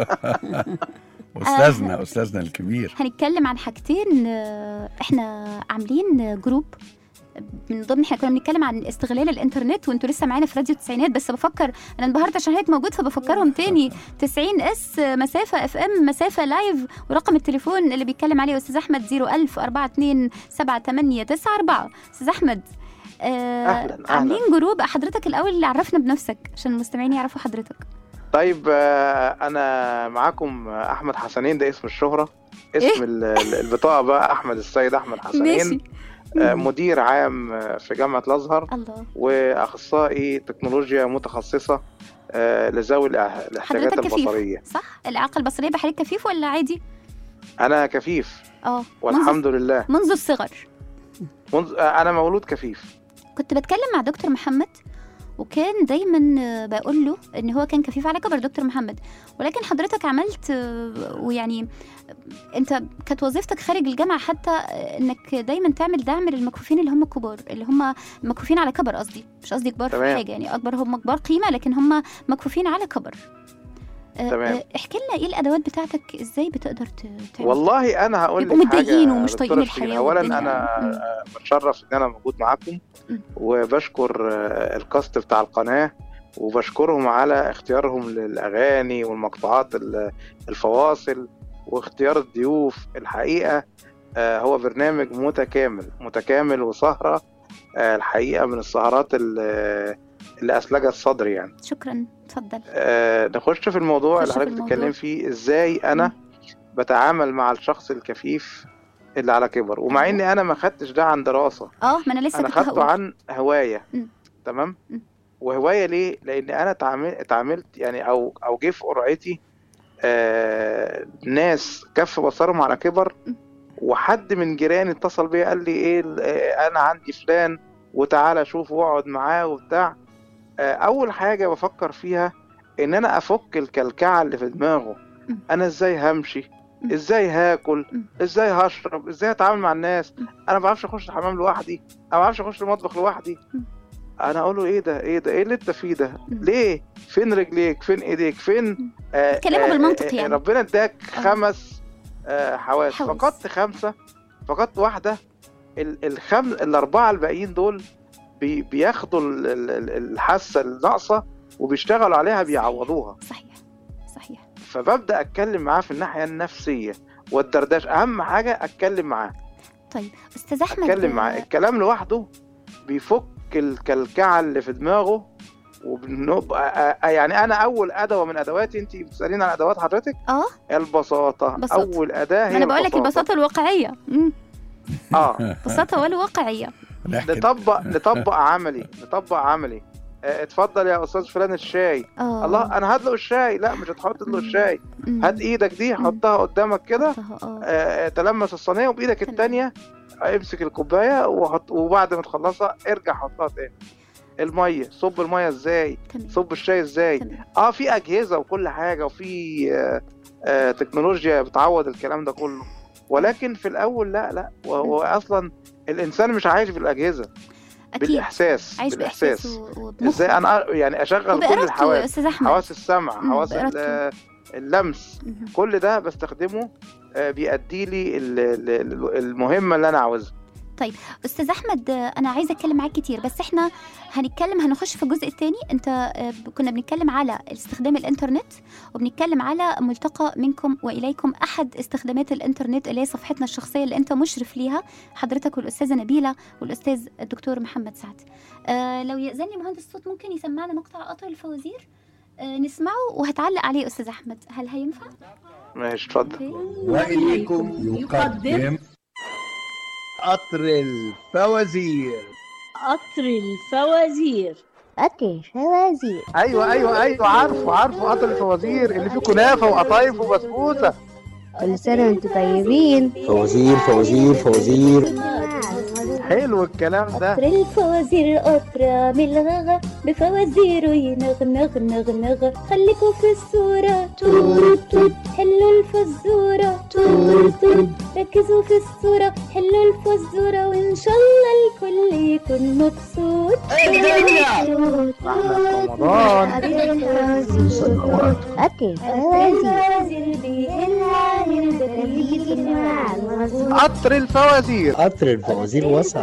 Speaker 4: استاذنا استاذنا الكبير
Speaker 2: هنتكلم عن حاجتين آه، احنا عاملين جروب من ضمن احنا كنا بنتكلم عن استغلال الانترنت وانتوا لسه معانا في راديو التسعينات بس بفكر انا انبهرت عشان هيك موجود فبفكرهم تاني 90 اس مسافه اف ام مسافه لايف ورقم التليفون اللي بيتكلم عليه استاذ احمد 01000 42 7894 استاذ احمد آه
Speaker 8: أهلاً، أهلاً.
Speaker 2: عاملين جروب حضرتك الاول اللي عرفنا بنفسك عشان المستمعين يعرفوا حضرتك
Speaker 8: طيب آه، انا معاكم آه، احمد حسنين ده اسم الشهرة اسم
Speaker 2: إيه؟
Speaker 8: ال- ال- البطاقة بقى احمد السيد احمد
Speaker 2: ماشي
Speaker 8: حسنين آه، مدير عام آه، في جامعة الازهر
Speaker 2: الله
Speaker 8: واخصائي تكنولوجيا متخصصة آه، لذوي الأه- الاحتياجات
Speaker 2: حضرتك كفيف
Speaker 8: البصرية
Speaker 2: صح الاعاقه البصريه بحضرتك كفيف ولا عادي
Speaker 8: انا كفيف
Speaker 2: اه منذ
Speaker 8: والحمد لله
Speaker 2: منذ الصغر
Speaker 8: منذ آه، انا مولود كفيف
Speaker 2: كنت بتكلم مع دكتور محمد وكان دايما آه، بقول له ان هو كان كفيف على كبر دكتور محمد ولكن حضرتك عملت آه، ويعني آه، انت كانت وظيفتك خارج الجامعه حتى آه، انك دايما تعمل دعم للمكفوفين اللي هم الكبار اللي هم مكفوفين على كبر قصدي مش قصدي كبار في
Speaker 8: تمام.
Speaker 2: حاجه يعني اكبر هم كبار قيمه لكن هم مكفوفين على كبر آه،
Speaker 8: تمام.
Speaker 2: آه، احكي لنا ايه الادوات بتاعتك ازاي بتقدر ت- تعمل
Speaker 8: والله انا هقول
Speaker 2: بيبقوا
Speaker 8: لك حاجه
Speaker 2: متضايقين ومش
Speaker 8: دكتورة
Speaker 2: طايقين
Speaker 8: شيرين.
Speaker 2: الحياة
Speaker 8: اولا
Speaker 2: والدنيا.
Speaker 8: انا
Speaker 2: مم.
Speaker 8: آه، بتشرف ان انا موجود معاكم
Speaker 2: مم.
Speaker 8: وبشكر آه، الكاست بتاع القناه وبشكرهم على اختيارهم للاغاني والمقطوعات ال- الفواصل واختيار الضيوف الحقيقه آه، هو برنامج متكامل متكامل وسهره آه، الحقيقه من السهرات اللي اللي اسلجت صدري يعني
Speaker 2: شكرا اتفضل
Speaker 8: آه، نخش في الموضوع
Speaker 2: نخش
Speaker 8: اللي
Speaker 2: في
Speaker 8: حضرتك
Speaker 2: الموضوع.
Speaker 8: بتتكلم فيه ازاي انا بتعامل مع الشخص الكفيف اللي على كبر ومع اني انا ما خدتش ده عن دراسه
Speaker 2: اه ما انا لسه
Speaker 8: انا
Speaker 2: كنت
Speaker 8: خدته
Speaker 2: هقول
Speaker 8: عن هوايه
Speaker 2: مم.
Speaker 8: تمام
Speaker 2: مم.
Speaker 8: وهوايه ليه لان انا اتعامل- اتعاملت يعني او او جه في قرعتي آه ناس كف بصرهم على كبر
Speaker 2: مم.
Speaker 8: وحد من جيراني اتصل بيا قال لي ايه ال- آه، انا عندي فلان وتعالى شوف واقعد معاه وبتاع آه، اول حاجه بفكر فيها ان انا افك الكلكعه اللي في دماغه
Speaker 2: مم.
Speaker 8: انا ازاي همشي
Speaker 2: مم.
Speaker 8: ازاي هاكل
Speaker 2: مم.
Speaker 8: ازاي هشرب ازاي اتعامل مع الناس
Speaker 2: مم.
Speaker 8: انا ما بعرفش اخش الحمام لوحدي انا ما بعرفش اخش المطبخ لوحدي
Speaker 2: مم.
Speaker 8: انا اقول له ايه ده ايه ده ايه اللي انت فيه ده
Speaker 2: مم.
Speaker 8: ليه فين رجليك فين ايديك فين آه
Speaker 2: اتكلموا بالمنطق يعني.
Speaker 8: ربنا اداك
Speaker 2: آه.
Speaker 8: خمس آه حواس
Speaker 2: حواس.
Speaker 8: فقدت خمسه فقدت واحده ال- الخم الاربعه الباقيين دول بي بياخدوا ال- ال- ال- الحاسه الناقصه وبيشتغلوا عليها بيعوضوها
Speaker 2: صحيح صحيح
Speaker 8: فببدا اتكلم معاه في الناحيه النفسيه والدردشه اهم حاجه اتكلم معاه
Speaker 2: طيب استاذ احمد
Speaker 8: اتكلم معاه الكلام لوحده بيفك الكلكعه اللي في دماغه وبنبقى يعني انا اول ادوه من ادواتي انت بتسالين عن ادوات حضرتك
Speaker 2: اه
Speaker 8: البساطه
Speaker 2: بساطة.
Speaker 8: اول اداه هي
Speaker 2: ما انا بقول لك البساطه الواقعيه مم.
Speaker 8: اه
Speaker 2: البساطه والواقعيه
Speaker 4: نحكي
Speaker 8: نطبق نطبق عملي نطبق عملي آه، اتفضل يا استاذ فلان الشاي
Speaker 2: اه
Speaker 8: الله انا هدلق الشاي لا مش هتحط له الشاي
Speaker 2: مم.
Speaker 8: هات ايدك دي حطها قدامك كده
Speaker 2: حطها، اه
Speaker 8: آه، تلمس الصينيه وبايدك
Speaker 2: تمام.
Speaker 8: التانية امسك الكوبايه وحط وبعد ما تخلصها ارجع حطها تاني الميه صب الميه ازاي
Speaker 2: تمام
Speaker 8: صب الشاي ازاي
Speaker 2: تمام
Speaker 8: اه في اجهزه وكل حاجه وفي آه آه تكنولوجيا بتعوض الكلام ده كله ولكن في الاول لا لا وهو اصلا الانسان مش عايش بالاجهزه
Speaker 2: اكيد
Speaker 8: بالاحساس
Speaker 2: عايش
Speaker 8: بالاحساس
Speaker 2: باحساسه وبمخه
Speaker 8: ازاي انا أ- يعني اشغل كل
Speaker 2: وبارادته يا
Speaker 8: الحواس
Speaker 2: استاذ احمد
Speaker 8: حواس السمع
Speaker 2: مم،
Speaker 8: حواس ال-
Speaker 2: بإرادته.
Speaker 8: اللمس
Speaker 2: مم.
Speaker 8: كل ده بستخدمه آه، بيأدي لي ال- ال- ال- المهمه اللي انا عاوزها
Speaker 2: استاذ احمد آه، انا عايزه اتكلم معاك كتير بس احنا هنتكلم هنخش في الجزء الثاني انت آه، ب- كنا بنتكلم على استخدام الانترنت وبنتكلم على ملتقى منكم واليكم احد استخدامات الانترنت اللي هي صفحتنا الشخصيه اللي انت مشرف ليها حضرتك والاستاذه نبيله والاستاذ الدكتور محمد سعد آه لو يأذني مهندس الصوت ممكن يسمعنا مقطع قطر الفوازير آه نسمعه وهتعلق عليه استاذ احمد هل هينفع
Speaker 8: ماشي اتفضل
Speaker 2: اوكي
Speaker 4: وإليكم يقدم قطر الفوازير
Speaker 5: قطر الفوازير
Speaker 9: قطر فوازير
Speaker 8: ايوه ايوه ايوه عارفه عارفه قطر الفوازير اللي فيه كنافه وقطايف وبسبوسه
Speaker 9: كل سنة وانتم طيبين
Speaker 10: فوازير فوازير فوازير
Speaker 8: حلو الكلام ده
Speaker 9: قطر الفوازير قطرة من الغغا بفوازيره ينغنغ نغ نغ خليكوا في الصورة توت توت حلوا الفزورة توت توت ركزوا في الصورة حلوا الفزورة وإن شاء الله الكل يكون مبسوط
Speaker 8: رمضان
Speaker 9: قطر فوازير بيهل عن البلد
Speaker 8: قطر الفوازير
Speaker 10: قطر الفوازير وصل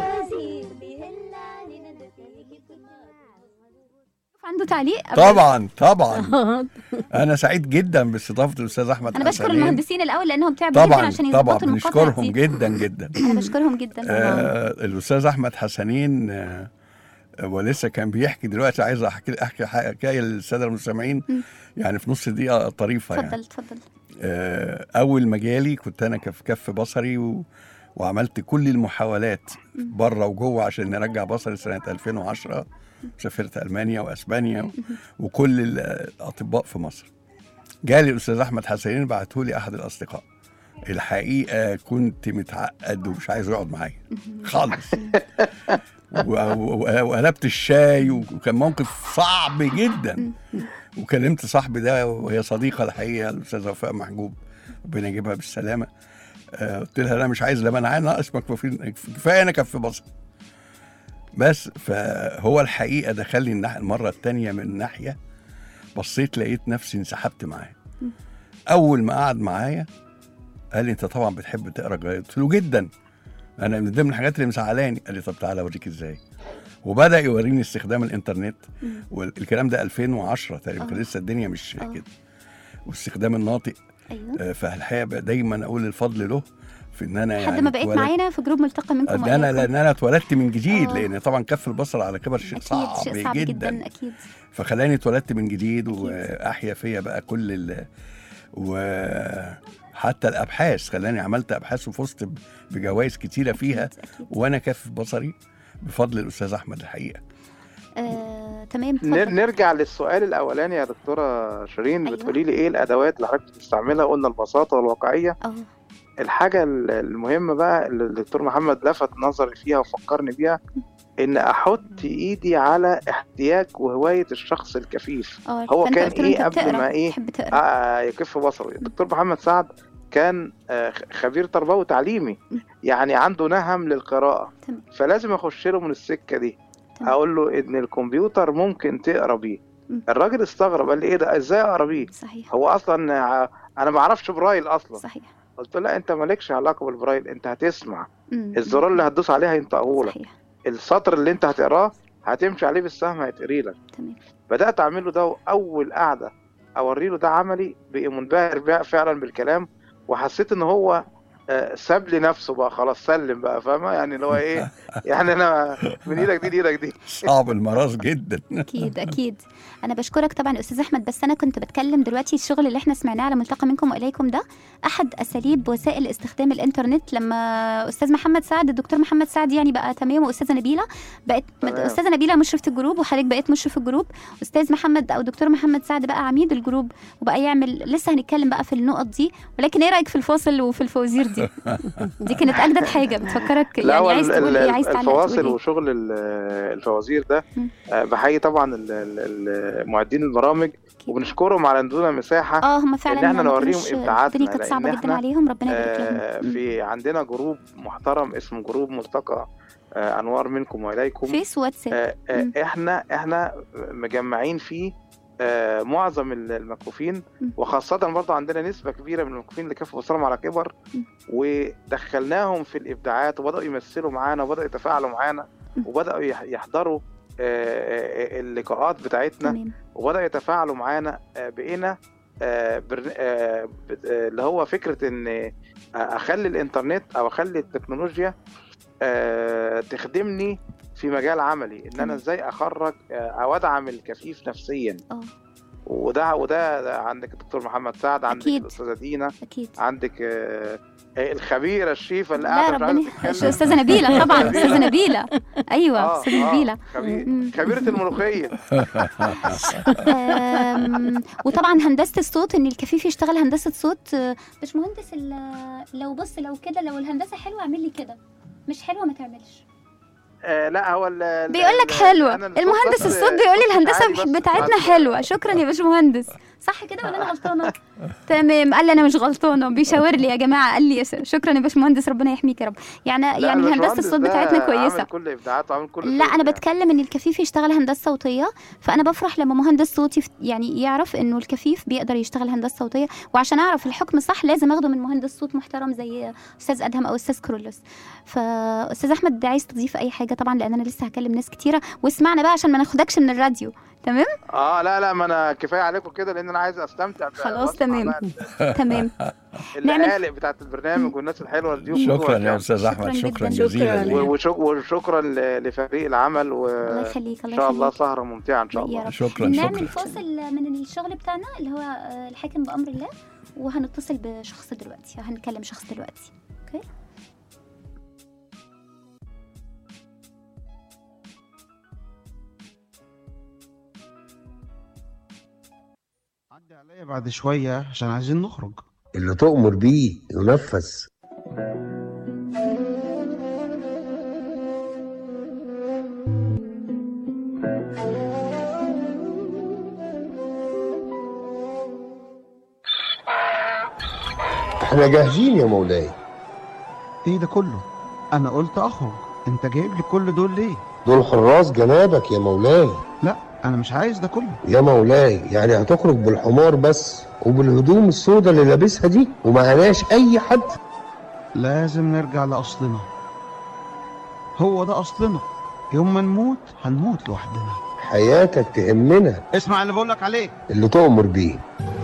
Speaker 2: عنده تعليق قبل-
Speaker 4: طبعا طبعا انا سعيد جدا باستضافه الاستاذ احمد
Speaker 2: انا بشكر
Speaker 4: حسنين.
Speaker 2: المهندسين الاول لانهم تعبوا جدا
Speaker 4: طبعا
Speaker 2: عشان
Speaker 4: طبعا
Speaker 2: يظبطوا المقاطع
Speaker 4: بنشكرهم
Speaker 2: دي
Speaker 4: جدا جدا
Speaker 2: انا بشكرهم جدا
Speaker 4: آه الاستاذ احمد حسنين آه ولسه كان بيحكي دلوقتي عايز احكي احكي حكايه للساده المستمعين
Speaker 2: م.
Speaker 4: يعني في نص دقيقه طريفه يعني
Speaker 2: اتفضل اتفضل
Speaker 4: آه اول ما جالي كنت انا كف كف بصري و وعملت كل المحاولات بره وجوه عشان نرجع بصري سنه 2010 سافرت المانيا واسبانيا وكل الاطباء في مصر جالي الاستاذ احمد حسنين بعته لي احد الاصدقاء الحقيقه كنت متعقد ومش عايز يقعد معايا خالص و- و- وقلبت الشاي وكان موقف صعب جدا وكلمت صاحبي ده وهي صديقه الحقيقه الاستاذه وفاء محجوب ربنا يجيبها بالسلامه آه، قلت لها انا مش عايز لا انا عايز ناقص مكفوفين كفايه انا كف بصر بس فهو الحقيقه دخلني الناحيه المره الثانيه من ناحيه بصيت لقيت نفسي انسحبت معاه اول ما قعد معايا قال لي انت طبعا بتحب تقرا جرايد قلت له جدا انا من ضمن الحاجات اللي مزعلاني قال لي طب تعالى اوريك ازاي وبدا يوريني استخدام الانترنت والكلام ده 2010 تقريبا كان
Speaker 2: آه.
Speaker 4: لسه الدنيا مش
Speaker 2: آه.
Speaker 4: كده واستخدام الناطق
Speaker 2: ايوه
Speaker 4: آه، فالحقيقه بقى دايما اقول الفضل له في ان انا
Speaker 2: لحد
Speaker 4: يعني
Speaker 2: ما بقيت
Speaker 4: اتولدت-
Speaker 2: معانا في جروب ملتقى منكم
Speaker 4: ده انا
Speaker 2: وإياكم.
Speaker 4: لان انا اتولدت من جديد
Speaker 2: آه.
Speaker 4: لان طبعا كف البصر على كبر شيء
Speaker 2: اكيد
Speaker 4: صعب,
Speaker 2: شيء صعب
Speaker 4: جدا,
Speaker 2: جدا اكيد
Speaker 4: فخلاني اتولدت من جديد
Speaker 2: أكيد.
Speaker 4: واحيا فيا بقى كل ال وحتى الابحاث خلاني عملت ابحاث وفزت ب- بجوائز كتيره فيها
Speaker 2: أكيد، أكيد.
Speaker 4: وانا كف بصري بفضل الاستاذ احمد الحقيقه
Speaker 2: آه، تمام
Speaker 8: نر-
Speaker 2: اتفضل.
Speaker 8: نرجع للسؤال الاولاني يا دكتوره شيرين
Speaker 2: أيوة.
Speaker 8: بتقولي لي ايه الادوات اللي حضرتك بتستعملها قلنا البساطه والواقعيه
Speaker 2: اه
Speaker 8: الحاجه ال- المهمه بقى اللي الدكتور محمد لفت نظري فيها وفكرني بيها ان احط ايدي على احتياج وهوايه الشخص الكفيف
Speaker 2: اه
Speaker 8: هو
Speaker 2: فأنت
Speaker 8: كان
Speaker 2: قلت له
Speaker 8: إيه
Speaker 2: أنت
Speaker 8: قبل
Speaker 2: بتقرا،
Speaker 8: ما إيه؟
Speaker 2: تحب تقرا
Speaker 8: آه يكف بصره الدكتور محمد سعد كان آه، خ- خبير تربوي وتعليمي
Speaker 2: م.
Speaker 8: يعني عنده نهم للقراءه
Speaker 2: تمام.
Speaker 8: فلازم اخش له من السكه دي
Speaker 2: تمام.
Speaker 8: اقول له ان الكمبيوتر ممكن تقرا بيه
Speaker 2: م.
Speaker 8: الراجل استغرب قال لي ايه ده ازاي اقرا بيه
Speaker 2: صحيح
Speaker 8: هو اصلا ع- انا ما اعرفش برايل اصلا
Speaker 2: صحيح
Speaker 8: قلت له لا انت مالكش علاقه بالبرايل انت هتسمع
Speaker 2: مم.
Speaker 8: الزرار اللي هتدوس عليه هينطقه لك
Speaker 2: صحيح
Speaker 8: السطر اللي انت هتقراه هتمشي عليه بالسهم هيتقري لك
Speaker 2: تمام
Speaker 8: بدات اعمل له ده اول قعده اوري له ده عملي بقي منبهر بقى فعلا بالكلام وحسيت ان هو آه، ساب لي نفسه بقى خلاص سلم بقى فاهمه يعني اللي هو ايه يعني انا من ايدك دي لايدك دي
Speaker 4: صعب المراس جدا
Speaker 2: اكيد اكيد انا بشكرك طبعا استاذ احمد بس انا كنت بتكلم دلوقتي الشغل اللي احنا سمعناه على ملتقى منكم واليكم ده احد اساليب وسائل استخدام الانترنت لما استاذ محمد سعد الدكتور محمد سعد يعني بقى تمام واستاذه نبيله بقت
Speaker 8: تمام.
Speaker 2: استاذه نبيله مشرفه الجروب وحضرتك بقيت مشرف الجروب استاذ محمد او دكتور محمد سعد بقى عميد الجروب وبقى يعمل لسه هنتكلم بقى في النقط دي ولكن ايه رايك في الفاصل وفي الفوازير دي دي كانت اجدد حاجه بتفكرك
Speaker 8: لا
Speaker 2: يعني
Speaker 8: هو
Speaker 2: عايز
Speaker 8: ال-
Speaker 2: تقول
Speaker 8: ال-
Speaker 2: ايه عايز تعلق
Speaker 8: الفواصل
Speaker 2: تقول ايه
Speaker 8: وشغل ال- الفوازير ده
Speaker 2: مم.
Speaker 8: آه، بحيي طبعا ال- ال- ال- معدين البرامج وبنشكرهم على ادونا مساحه
Speaker 2: اه هم فعلا
Speaker 8: ان احنا
Speaker 2: ما
Speaker 8: نوريهم
Speaker 2: كانوش-
Speaker 8: ابداعاتنا
Speaker 2: الدنيا كانت
Speaker 8: لأن
Speaker 2: صعبه جدا
Speaker 8: إحنا،
Speaker 2: عليهم ربنا يبارك
Speaker 8: آه،
Speaker 2: لهم مم.
Speaker 8: في عندنا جروب محترم اسمه جروب ملتقى آه، انوار منكم واليكم
Speaker 2: فيس واتساب
Speaker 8: آه، آه،
Speaker 2: مم.
Speaker 8: احنا احنا مجمعين فيه آه، معظم ال- المكفوفين
Speaker 2: مم.
Speaker 8: وخاصة برضه عندنا نسبة كبيرة من المكفوفين اللي كفوا بصرهم على كبر
Speaker 2: مم.
Speaker 8: ودخلناهم في الإبداعات وبدأوا يمثلوا معانا وبدأوا يتفاعلوا معانا
Speaker 2: مم.
Speaker 8: وبدأوا يح- يحضروا آه، آه، اللقاءات بتاعتنا
Speaker 2: تمام
Speaker 8: وبدأوا يتفاعلوا معانا آه، بقينا آه، برن- آه، بت- آه، اللي هو فكرة إن آه، أخلي الإنترنت أو أخلي التكنولوجيا آه، تخدمني في مجال عملي إن
Speaker 2: تمام.
Speaker 8: أنا إزاي أخرج آه، أو أدعم الكفيف نفسيا
Speaker 2: اه
Speaker 8: وده وده ده عندك الدكتور محمد سعد عندك
Speaker 2: أكيد.
Speaker 8: الأستاذة دينا
Speaker 2: اكيد
Speaker 8: عندك آه، آه، الخبيرة الشيفة اللي
Speaker 2: لا
Speaker 8: قاعدة مش
Speaker 2: ربنا
Speaker 8: عايزة تتكلم.
Speaker 2: استاذه نبيله طبعا
Speaker 8: نبيلة.
Speaker 2: استاذه نبيله ايوه
Speaker 8: آه،
Speaker 2: استاذه
Speaker 8: آه،
Speaker 2: نبيله
Speaker 8: خبير-
Speaker 2: مم.
Speaker 8: خبيرة الملوخية
Speaker 2: آم، وطبعا هندسه الصوت ان الكفيف يشتغل هندسه صوت آه، باشمهندس ال- لو بص لو كده لو الهندسه حلوه اعمل لي كده مش حلوه ما تعملش
Speaker 8: آه، لا هو ال- ال-
Speaker 2: بيقول لك
Speaker 8: ال-
Speaker 2: حلوه
Speaker 8: أنا الصوت
Speaker 2: المهندس
Speaker 8: بس-
Speaker 2: الصوت بيقول لي
Speaker 8: صوتي
Speaker 2: الهندسه
Speaker 8: عالي بس
Speaker 2: بتاعتنا
Speaker 8: بعد-
Speaker 2: حلوه شكرا يا باشمهندس صح كده ولا انا غلطانه تمام قال لي انا مش غلطانه بيشاور لي يا جماعه قال لي شكرا يا باشمهندس ربنا يحميك يا رب يعني
Speaker 8: لا،
Speaker 2: يعني هندسه
Speaker 8: الباشمهندس
Speaker 2: الصوت
Speaker 8: ده
Speaker 2: بتاعتنا كويسه
Speaker 8: عامل كل ابداعاته عامل كل
Speaker 2: لا
Speaker 8: شغل
Speaker 2: انا
Speaker 8: يعني.
Speaker 2: بتكلم ان الكفيف يشتغل هندسه صوتيه فانا بفرح لما مهندس صوتي يف- يعني يعرف انه الكفيف بيقدر يشتغل هندسه صوتيه وعشان اعرف الحكم صح لازم اخده من مهندس صوت محترم زي استاذ ادهم او استاذ كرولوس فاستاذ احمد عايز تضيف اي حاجه طبعا لان انا لسه هكلم ناس كتيره واسمعنا بقى عشان ما ناخدكش من الراديو تمام
Speaker 8: اه لا لا ما انا كفايه عليكم كده لان انا عايز استمتع ب-
Speaker 2: خلاص،
Speaker 8: وأسمع
Speaker 2: تمام.
Speaker 8: بقى
Speaker 2: تمام
Speaker 8: اللقالق بتاعت البرنامج والناس الحلوه الضيوف
Speaker 4: شكرا
Speaker 8: بتوعك
Speaker 4: يا
Speaker 8: يعني.
Speaker 4: استاذ احمد
Speaker 2: شكراً
Speaker 4: شكرا
Speaker 2: جداً.
Speaker 4: جزيلا
Speaker 5: شكراً.
Speaker 4: ليك.
Speaker 8: وشك- وشكرا ل- لفريق العمل
Speaker 2: الله
Speaker 8: وان
Speaker 2: يخليك الله
Speaker 8: شاء الله
Speaker 2: يخليك
Speaker 8: سهره ممتعه ان شاء
Speaker 2: يا
Speaker 8: الله
Speaker 2: رب
Speaker 4: شكرا
Speaker 2: نعمل
Speaker 4: شكرا
Speaker 2: فاصل من الشغل بتاعنا اللي هو آه، الحاكم بامر الله وهنتصل بشخص دلوقتي هنكلم شخص دلوقتي اوكي
Speaker 11: عدي عليا بعد شوية عشان عايزين نخرج
Speaker 10: اللي تؤمر بيه ينفذ احنا جاهزين يا مولاي
Speaker 11: ايه ده كله انا قلت اخرج انت جايب لي كل دول ليه
Speaker 10: دول حراس جنابك يا مولاي
Speaker 11: لا انا مش عايز ده كله
Speaker 10: يا مولاي يعني هتخرج بالحمار بس وبالهدوم السوداء اللي لابسها دي ومعناش اي حد
Speaker 11: لازم نرجع لاصلنا هو ده اصلنا يوم ما نموت هنموت لوحدنا
Speaker 10: حياتك تهمنا
Speaker 11: اسمع اللي بقولك عليه
Speaker 10: اللي تؤمر بيه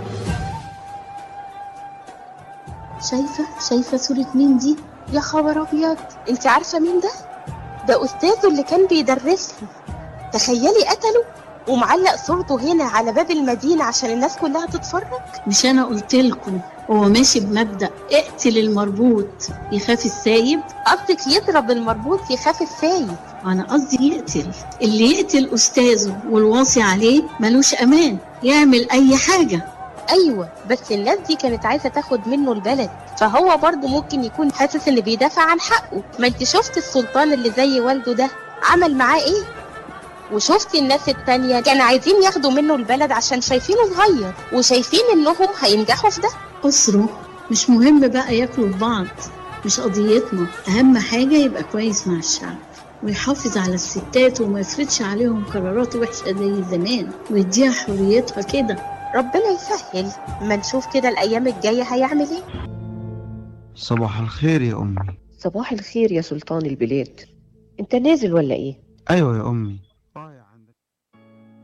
Speaker 9: شايفة شايفة صورة مين دي يا خبر أبيض أنت عارفة مين ده ده أستاذه اللي كان بيدرس له تخيلي قتله ومعلق صورته هنا على باب المدينة عشان الناس كلها تتفرج
Speaker 5: مش انا قلت لكم هو ماشي بمبدأ اقتل المربوط يخاف السايب
Speaker 9: قصدك يضرب المربوط يخاف السايب
Speaker 5: انا قصدي يقتل اللي يقتل استاذه والواصي عليه ملوش امان يعمل اي حاجة
Speaker 9: أيوة بس الناس دي كانت عايزة تاخد منه البلد فهو برضه ممكن يكون حاسس إن بيدافع عن حقه ما أنت شفت السلطان اللي زي والده ده عمل معاه إيه وشفتي الناس التانية كانوا عايزين ياخدوا منه البلد عشان شايفينه صغير وشايفين إنهم هينجحوا في ده
Speaker 5: أسره مش مهم بقى ياكلوا في بعض مش قضيتنا أهم حاجة يبقى كويس مع الشعب ويحافظ على الستات وما يفرضش عليهم قرارات وحشة زي زمان ويديها حريتها كده
Speaker 9: ربنا يسهل ما نشوف كده الأيام الجاية هيعمل إيه
Speaker 11: صباح الخير يا امي
Speaker 12: صباح الخير يا سلطان البلاد انت نازل ولا ايه
Speaker 11: ايوه يا امي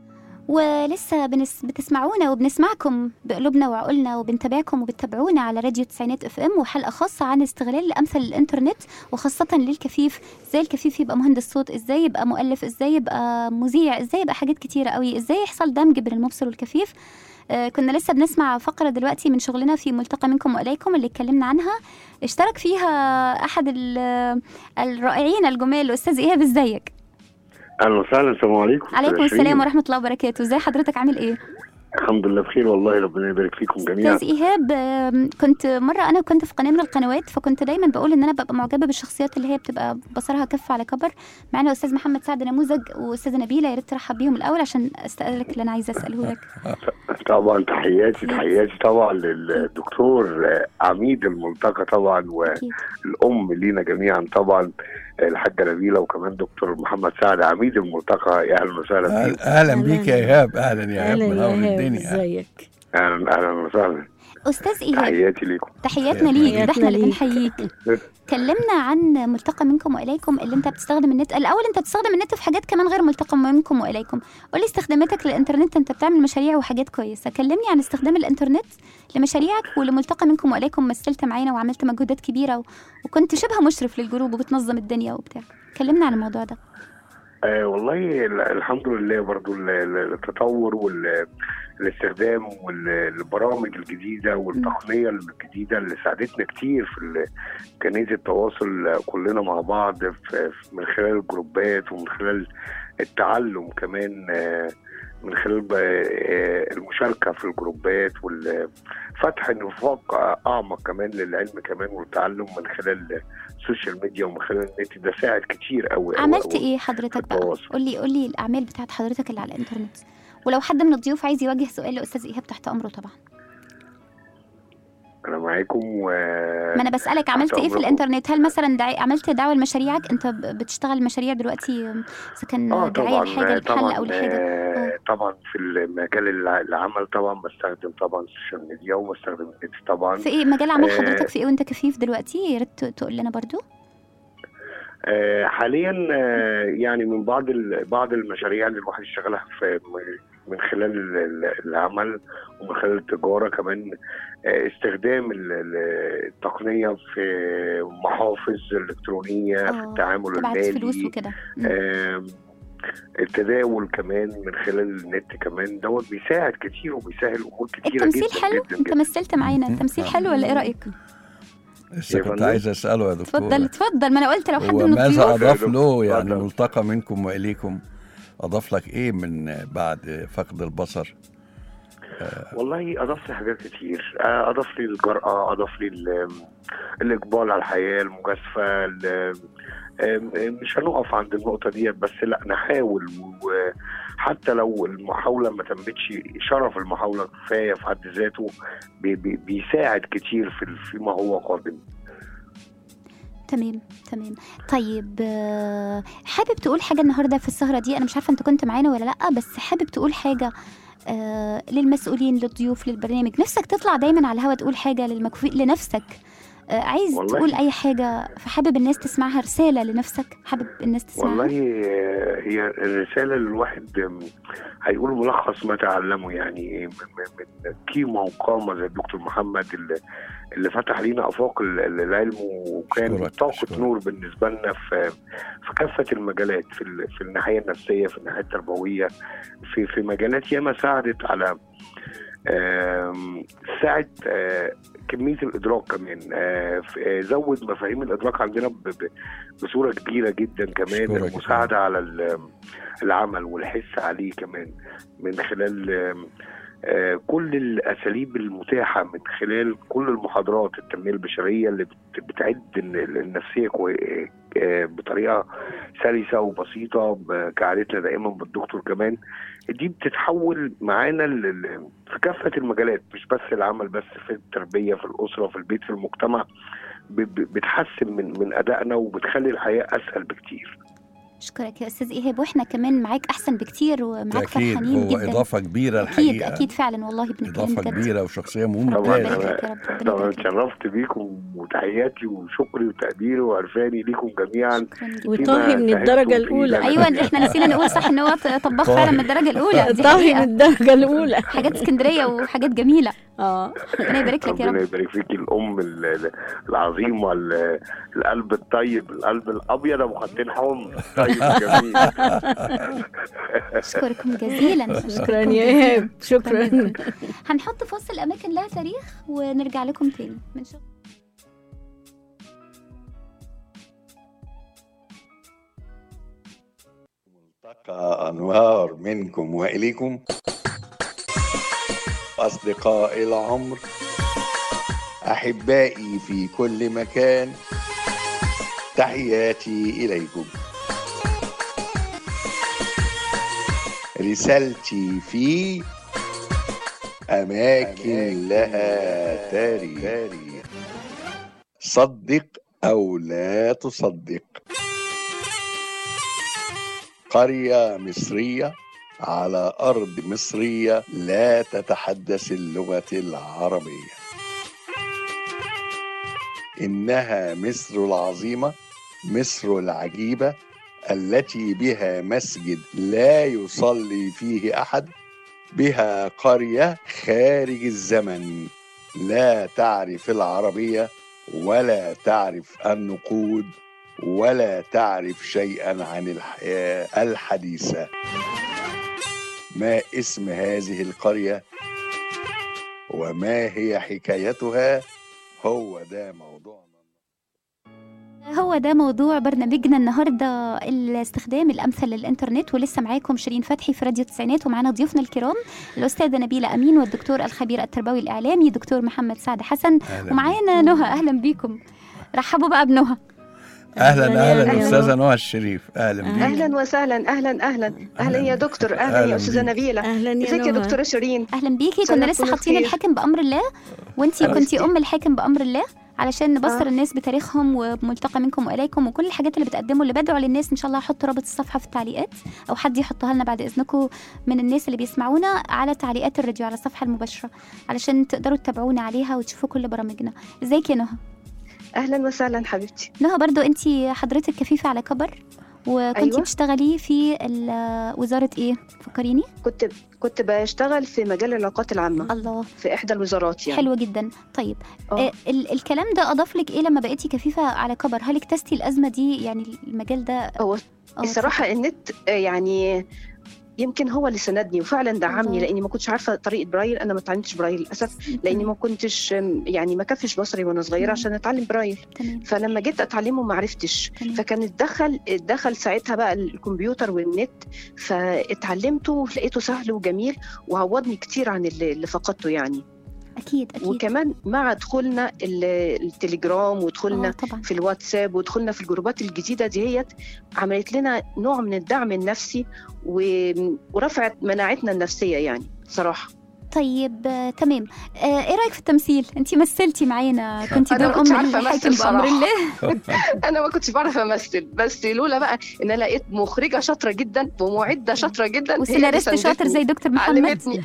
Speaker 2: ولسه بنس... بتسمعونا وبنسمعكم بقلوبنا وعقولنا وبنتابعكم وبتتابعونا على راديو تسعينات اف ام وحلقه خاصه عن استغلال امثل الانترنت وخاصه للكفيف ازاي الكفيف يبقى مهندس صوت ازاي يبقى مؤلف ازاي يبقى مذيع ازاي يبقى حاجات كتيره قوي ازاي يحصل دمج بين المبصر والكفيف آه، كنا لسه بنسمع فقرة دلوقتي من شغلنا في ملتقى منكم وإليكم اللي اتكلمنا عنها اشترك فيها أحد ال- الرائعين الجمال الأستاذ إيهاب ازيك
Speaker 13: اهلا وسهلا السلام عليكم
Speaker 2: عليكم
Speaker 13: أستاذ
Speaker 2: السلام
Speaker 13: شيرين.
Speaker 2: ورحمة الله وبركاته ازاي حضرتك عامل ايه
Speaker 13: الحمد لله بخير والله ربنا يبارك فيكم جميعا
Speaker 2: استاذ ايهاب آم، كنت مره انا كنت في قناه من القنوات فكنت دايما بقول ان انا ببقى معجبه بالشخصيات اللي هي بتبقى بصرها كف على كبر معانا استاذ محمد سعد نموذج واستاذه نبيله يا ريت ترحب بيهم الاول عشان اسالك اللي انا عايزه اساله لك
Speaker 13: طبعا تحياتي تحياتي طبعا للدكتور آه، عميد الملتقى طبعا والام لينا جميعا طبعا الحاجه نبيله وكمان دكتور محمد سعد عميد الملتقى يا اهلا وسهلا بيك
Speaker 4: اهلا بيك يا ايهاب اهلا يا ايهاب
Speaker 5: اهلا يا
Speaker 4: منور
Speaker 5: ايهاب
Speaker 4: الدنيا
Speaker 5: ازيك
Speaker 13: اهلا اهلا وسهلا
Speaker 2: استاذ ايهاب
Speaker 13: تحياتي ليكم
Speaker 2: تحياتنا ليك ده احنا اللي
Speaker 5: ليك.
Speaker 2: بنحييك كلمنا عن ملتقى منكم واليكم اللي انت بتستخدم النت الاول انت بتستخدم النت في حاجات كمان غير ملتقى منكم واليكم قولي استخداماتك للانترنت انت بتعمل مشاريع وحاجات كويسه كلمني عن استخدام الانترنت لمشاريعك ولملتقى منكم واليكم مثلت معانا وعملت مجهودات كبيره و... وكنت شبه مشرف للجروب وبتنظم الدنيا وبتاع كلمنا عن الموضوع ده
Speaker 13: آه والله ال- الحمد لله برضو ال- ال- التطور والاستخدام والبرامج الجديدة والتقنية الجديدة اللي ساعدتنا كتير في ال- إمكانية التواصل كلنا مع بعض في في- من خلال الجروبات ومن خلال التعلم كمان آه، من خلال ب- آه، المشاركة في الجروبات وفتح نفاق أعمق كمان للعلم كمان والتعلم من خلال السوشيال ميديا ومن خلال النت ده ساعد كتير قوي
Speaker 2: عملت ايه حضرتك بقى
Speaker 13: التواصل.
Speaker 2: قولي قولي الاعمال بتاعت حضرتك اللي على الانترنت ولو حد من الضيوف عايز يوجه سؤال لاستاذ ايهاب تحت امره طبعا
Speaker 13: انا معاكم و
Speaker 2: ما انا بسالك عملت
Speaker 13: تحت
Speaker 2: ايه في
Speaker 13: أمركم.
Speaker 2: الانترنت هل مثلا دعي... عملت دعوه لمشاريعك انت ب- بتشتغل مشاريع دلوقتي اذا كان
Speaker 13: اه
Speaker 2: دعايه
Speaker 13: طبعا
Speaker 2: لحاجه لحل
Speaker 13: طبعا
Speaker 2: او لحاجه
Speaker 13: آه، طبعا في المجال الع- العمل طبعا بستخدم طبعا السوشيال ميديا وبستخدم النت طبعا
Speaker 2: في ايه مجال عمل
Speaker 13: آه،
Speaker 2: حضرتك في ايه وانت كفيف دلوقتي يا ريت تقول لنا برضو
Speaker 13: آه، حاليا آه، يعني من بعض ال- بعض المشاريع اللي الواحد يشتغلها في من خلال ال- ال- العمل ومن خلال التجاره كمان آه، استخدام ال- ال- التقنيه في محافظ الكترونيه في
Speaker 2: اه
Speaker 13: التعامل
Speaker 2: تبعت فلوس
Speaker 13: المالي
Speaker 2: وكده مم.
Speaker 13: آم، التداول كمان من خلال النت كمان دوت بيساعد كتير وبيسهل امور كتيره
Speaker 2: التمثيل
Speaker 13: جدا
Speaker 2: حلو
Speaker 13: جدا
Speaker 2: انت
Speaker 13: جدا
Speaker 2: مثلت معانا التمثيل حلو ولا ايه رايك
Speaker 4: لسه
Speaker 13: يا
Speaker 4: كنت
Speaker 13: فندم.
Speaker 4: عايز اساله يا دكتور
Speaker 2: اتفضل اتفضل ما انا قلت لو حد من
Speaker 4: وماذا
Speaker 2: الضيوف
Speaker 4: اضاف له يعني
Speaker 13: اتفضل.
Speaker 4: ملتقى منكم واليكم اضاف لك ايه من بعد فقد البصر
Speaker 13: والله اضاف لي حاجات كتير آه، اضاف لي الجرأة اضاف لي ال- الاقبال على الحياة المجازفة ال- آم، آم، مش هنقف عند النقطة دي بس لا نحاول وحتى لو المحاولة ما تمتش شرف المحاولة كفاية في حد ذاته بي- بي- بيساعد كتير في فيما هو قادم
Speaker 2: تمام تمام طيب آه، حابب تقول حاجة النهاردة في السهرة دي أنا مش عارفة أنت كنت معانا ولا لأ بس حابب تقول حاجة آه، للمسؤولين للضيوف للبرنامج نفسك تطلع دايما على الهوا تقول حاجة للمكفوفين لنفسك آه، عايز
Speaker 13: والله.
Speaker 2: تقول أي حاجة فحابب الناس تسمعها رسالة لنفسك حابب الناس تسمعها
Speaker 13: والله آه، هي الرسالة اللي الواحد آم، هيقول ملخص ما تعلمه يعني من من قيمة وقامة زي الدكتور محمد اللي, اللي فتح لينا آفاق ال- ال- العلم وكان
Speaker 4: أشكرك،
Speaker 13: طاقة
Speaker 4: أشكرك.
Speaker 13: نور بالنسبة لنا في في كافة المجالات في ال- في الناحية النفسية في الناحية التربوية في في مجالات ياما ساعدت على آم، ساعد آه، كمية الإدراك كمان آه، ف- آه، زود مفاهيم الإدراك عندنا ب- ب- بصورة كبيرة جدا كمان
Speaker 4: أشكرك.
Speaker 13: المساعدة على ال- العمل والحس عليه كمان من خلال آم، آه، كل الأساليب المتاحة من خلال كل المحاضرات التنمية البشرية اللي بت- بتعد ال- النفسية كوي- آه، بطريقة سلسة وبسيطة ب- كعادتنا دائما بالدكتور كمان دي بتتحول معانا ل- ل- في كافة المجالات مش بس العمل بس في التربية في الأسرة في البيت في المجتمع ب- ب- بتحسن من من أدائنا وبتخلي الحياة أسهل بكتير
Speaker 2: اشكرك يا استاذ ايهاب واحنا كمان معاك احسن بكتير ومعاك
Speaker 4: اكيد
Speaker 2: فرحانين
Speaker 4: هو
Speaker 2: جدا
Speaker 4: اضافه كبيره
Speaker 2: اكيد
Speaker 4: الحقيقه
Speaker 2: اكيد فعلا والله بنتكلم
Speaker 4: اضافه
Speaker 2: بجد
Speaker 4: كبيره وشخصيه
Speaker 2: ربنا
Speaker 13: طبعا
Speaker 2: يبارك
Speaker 4: ممتازه
Speaker 2: لك يا رب ربنا
Speaker 13: طبعا
Speaker 2: يبارك لك
Speaker 13: اتشرفت بيكم وتحياتي وشكري وتقديري وعرفاني ليكم جميعا
Speaker 2: شكرا جدا
Speaker 5: وطاهي من
Speaker 13: فيما
Speaker 5: الدرجة
Speaker 13: ساعدتم
Speaker 5: الأولى
Speaker 13: فيه.
Speaker 2: ايوه احنا نسينا نقول صح ان هو طباخ فعلا من الدرجه الاولى دي
Speaker 5: طاهي من
Speaker 2: حقيقه
Speaker 5: الدرجة الأولى
Speaker 2: حاجات اسكندريه وحاجات جميله
Speaker 5: اه
Speaker 2: ربنا يبارك لك يا
Speaker 13: ربنا
Speaker 2: رب
Speaker 13: يبارك فيكي الام ال- ال- العظيمه ال- القلب الطيب القلب الابيض ابو خطين حمر طيب جميل
Speaker 2: اشكركم جزيلا
Speaker 5: شكرا
Speaker 2: أشكركم
Speaker 5: يا
Speaker 2: جزيلاً.
Speaker 5: إيهاب شكرا
Speaker 2: جداً. هنحط فاصل اماكن لها تاريخ ونرجع لكم تاني من شغل
Speaker 4: ملتقى أنوار منكم وإليكم أصدقاء العمر أحبائي في كل مكان تحياتي إليكم رسالتي في أماكن لها تاريخ صدق أو لا تصدق قرية مصرية على أرض مصرية لا تتحدث اللغة العربية إنها مصر العظيمة مصر العجيبة التي بها مسجد لا يصلي فيه أحد بها قرية خارج الزمن لا تعرف العربية ولا تعرف النقود ولا تعرف شيئا عن الحياة الحديثة ما اسم هذه القرية وما هي حكايتها هو ده موضوعنا
Speaker 2: هو ده موضوع برنامجنا النهارده الاستخدام الامثل للانترنت ولسه معاكم شيرين فتحي في راديو التسعينات ومعانا ضيوفنا الكرام الاستاذه نبيله امين والدكتور الخبير التربوي الاعلامي دكتور محمد سعد حسن
Speaker 4: أهلا
Speaker 2: ومعانا نهى اهلا بيكم رحبوا بقى بنهى
Speaker 4: أهلا
Speaker 5: أهلا
Speaker 4: أهلا
Speaker 5: يا
Speaker 4: أستاذة
Speaker 5: نهى.
Speaker 4: نهى الشريف أهلا بيك
Speaker 12: اهلا وسهلا اهلا اهلا اهلا يا دكتور اهلا
Speaker 4: أهلاً
Speaker 12: يا استاذه
Speaker 4: بيك.
Speaker 12: نبيله
Speaker 5: أهلا يا
Speaker 12: ازيك يا
Speaker 5: نهى.
Speaker 12: دكتوره شيرين
Speaker 2: اهلا بيكي
Speaker 12: مساء
Speaker 2: كنا لسه
Speaker 12: الخير.
Speaker 2: حاطين الحاكم بامر الله وانتي كنتي
Speaker 12: حبيبتي.
Speaker 2: ام الحاكم بامر الله علشان نبصر
Speaker 12: آه.
Speaker 2: الناس بتاريخهم وبملتقى منكم واليكم وكل الحاجات اللي بتقدموا اللي بدعوا للناس ان شاء الله هحط رابط الصفحه في التعليقات او حد يحطها لنا بعد اذنكم من الناس اللي بيسمعونا على تعليقات الراديو على الصفحه المباشره علشان تقدروا تتابعونا عليها وتشوفوا كل برامجنا ازيك يا نهى
Speaker 12: اهلا وسهلا حبيبتي
Speaker 2: نهى برضو انتي حضرتك كفيفه على كبر وكنتي
Speaker 12: أيوة.
Speaker 2: بتشتغلي في ال- وزاره ايه فكريني
Speaker 12: كنت كنت بشتغل في مجال العلاقات العامه
Speaker 2: الله
Speaker 12: في احدى الوزارات يعني
Speaker 2: حلو جدا طيب
Speaker 12: آه.
Speaker 2: آه ال- الكلام ده اضاف لك ايه لما بقيتي كفيفه على كبر هل اكتستي الازمه دي يعني المجال ده
Speaker 12: هو
Speaker 2: آه،
Speaker 12: الصراحه النت آه، يعني يمكن هو اللي سندني وفعلا دعمني
Speaker 2: الله.
Speaker 12: لاني ما كنتش عارفه طريقه برايل انا ما اتعلمتش برايل للاسف
Speaker 2: اتفضل.
Speaker 12: لاني ما كنتش آم، يعني ما كفش بصري وانا صغيره
Speaker 2: مم.
Speaker 12: عشان اتعلم برايل
Speaker 2: تمام
Speaker 12: فلما جيت اتعلمه ما عرفتش
Speaker 2: تمام.
Speaker 12: فكان اتدخل اتدخل ساعتها بقى الكمبيوتر والنت فاتعلمته لقيته سهل وجميل وعوضني كتير عن اللي اللي فقدته يعني
Speaker 2: اكيد اكيد
Speaker 12: وكمان مع دخولنا ال- التليجرام ودخولنا
Speaker 2: آه، طبعا
Speaker 12: في الواتساب ودخولنا في الجروبات الجديدة ديت عملت لنا نوع من الدعم النفسي و- ورفعت مناعتنا النفسية يعني صراحة
Speaker 2: طيب آه، تمام آه ايه رايك في التمثيل انتي مثلتي معانا كنتي
Speaker 12: أنا
Speaker 2: دور
Speaker 12: كنتش
Speaker 2: ام
Speaker 12: عارفة
Speaker 2: الحاكم
Speaker 12: أمثل
Speaker 2: بامر
Speaker 12: صراحة.
Speaker 2: الله
Speaker 12: أنا ما كنتش بعرف أمثل بس لولا بقى إن أنا لقيت مخرجة شاطرة جدا ومعدة شاطرة جدا هي اللي
Speaker 2: وسيناريست شاطر
Speaker 12: ساندتني،
Speaker 2: زي دكتور محمد
Speaker 12: علمتني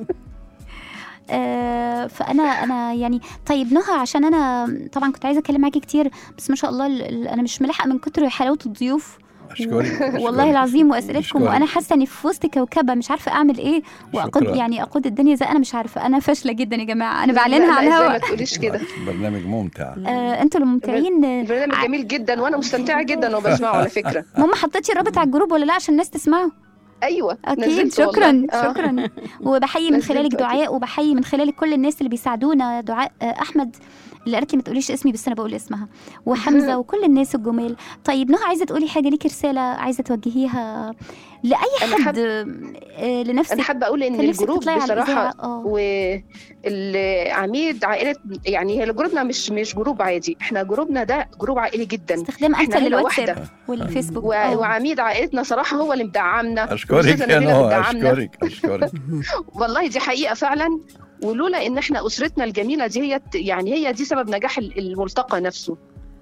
Speaker 2: آه، فانا انا يعني طيب نهى عشان انا طبعا كنت عايزه اتكلم معاكي كتير بس ما شاء الله ال- ال- انا مش ملاحقه من كتر حلاوه الضيوف
Speaker 4: أشكرك
Speaker 2: والله العظيم واسئلتكم
Speaker 4: أشكرك.
Speaker 2: وانا حاسه اني في وسط كوكبه مش عارفه اعمل ايه واقود
Speaker 4: شكراً.
Speaker 2: يعني اقود الدنيا زي انا مش عارفه انا فاشله جدا يا جماعه انا
Speaker 12: لا،
Speaker 2: بعلنها
Speaker 12: لا،
Speaker 2: على
Speaker 12: إزاي ما
Speaker 2: الهواء
Speaker 12: تقوليش كده
Speaker 4: برنامج ممتع
Speaker 2: آه، انتوا الممتعين آه،
Speaker 12: البرنامج جميل جدا وأنا مستمتعة جدا وبسمعه على فكرة
Speaker 2: ماما حطيتي الرابط على الجروب ولا لا عشان الناس تسمعه
Speaker 12: أيوه
Speaker 2: اكيد
Speaker 12: نزلته
Speaker 2: شكرا
Speaker 12: والله. آه.
Speaker 2: شكرا وبحيي من
Speaker 12: نزلته
Speaker 2: خلالك
Speaker 12: أكيد.
Speaker 2: دعاء وبحيي من خلالك كل الناس اللي بيساعدونا دعاء آه، احمد اللي قالت لي ما تقوليش اسمي بس انا بقول اسمها وحمزه وكل الناس الجمال طيب نهى عايزه تقولي حاجه ليكي رساله عايزه توجهيها لاي
Speaker 12: أنا
Speaker 2: حد آه، لنفسك
Speaker 12: انا حابه اقول ان
Speaker 2: كان نفسك
Speaker 12: الجروب
Speaker 2: تطلعي على
Speaker 12: بصراحه
Speaker 2: الإذاعة. اه
Speaker 12: والعميد عائله يعني هي جروبنا مش مش جروب عادي احنا جروبنا ده جروب عائلي جدا
Speaker 2: استخدام
Speaker 12: إحنا
Speaker 2: امثل
Speaker 12: عيلة
Speaker 2: للواتساب
Speaker 12: واحدة.
Speaker 2: والفيسبوك
Speaker 12: و-
Speaker 2: آه.
Speaker 12: وعميد عائلتنا صراحه هو اللي مدعمنا
Speaker 4: أشكرك
Speaker 12: والأستاذة
Speaker 4: يا
Speaker 12: نبيلة
Speaker 4: نهى
Speaker 12: بتدعمنا.
Speaker 4: أشكرك أشكرك
Speaker 12: والله دي حقيقه فعلا ولولا ان احنا اسرتنا الجميله دي هي يعني هي دي سبب نجاح ال- الملتقى نفسه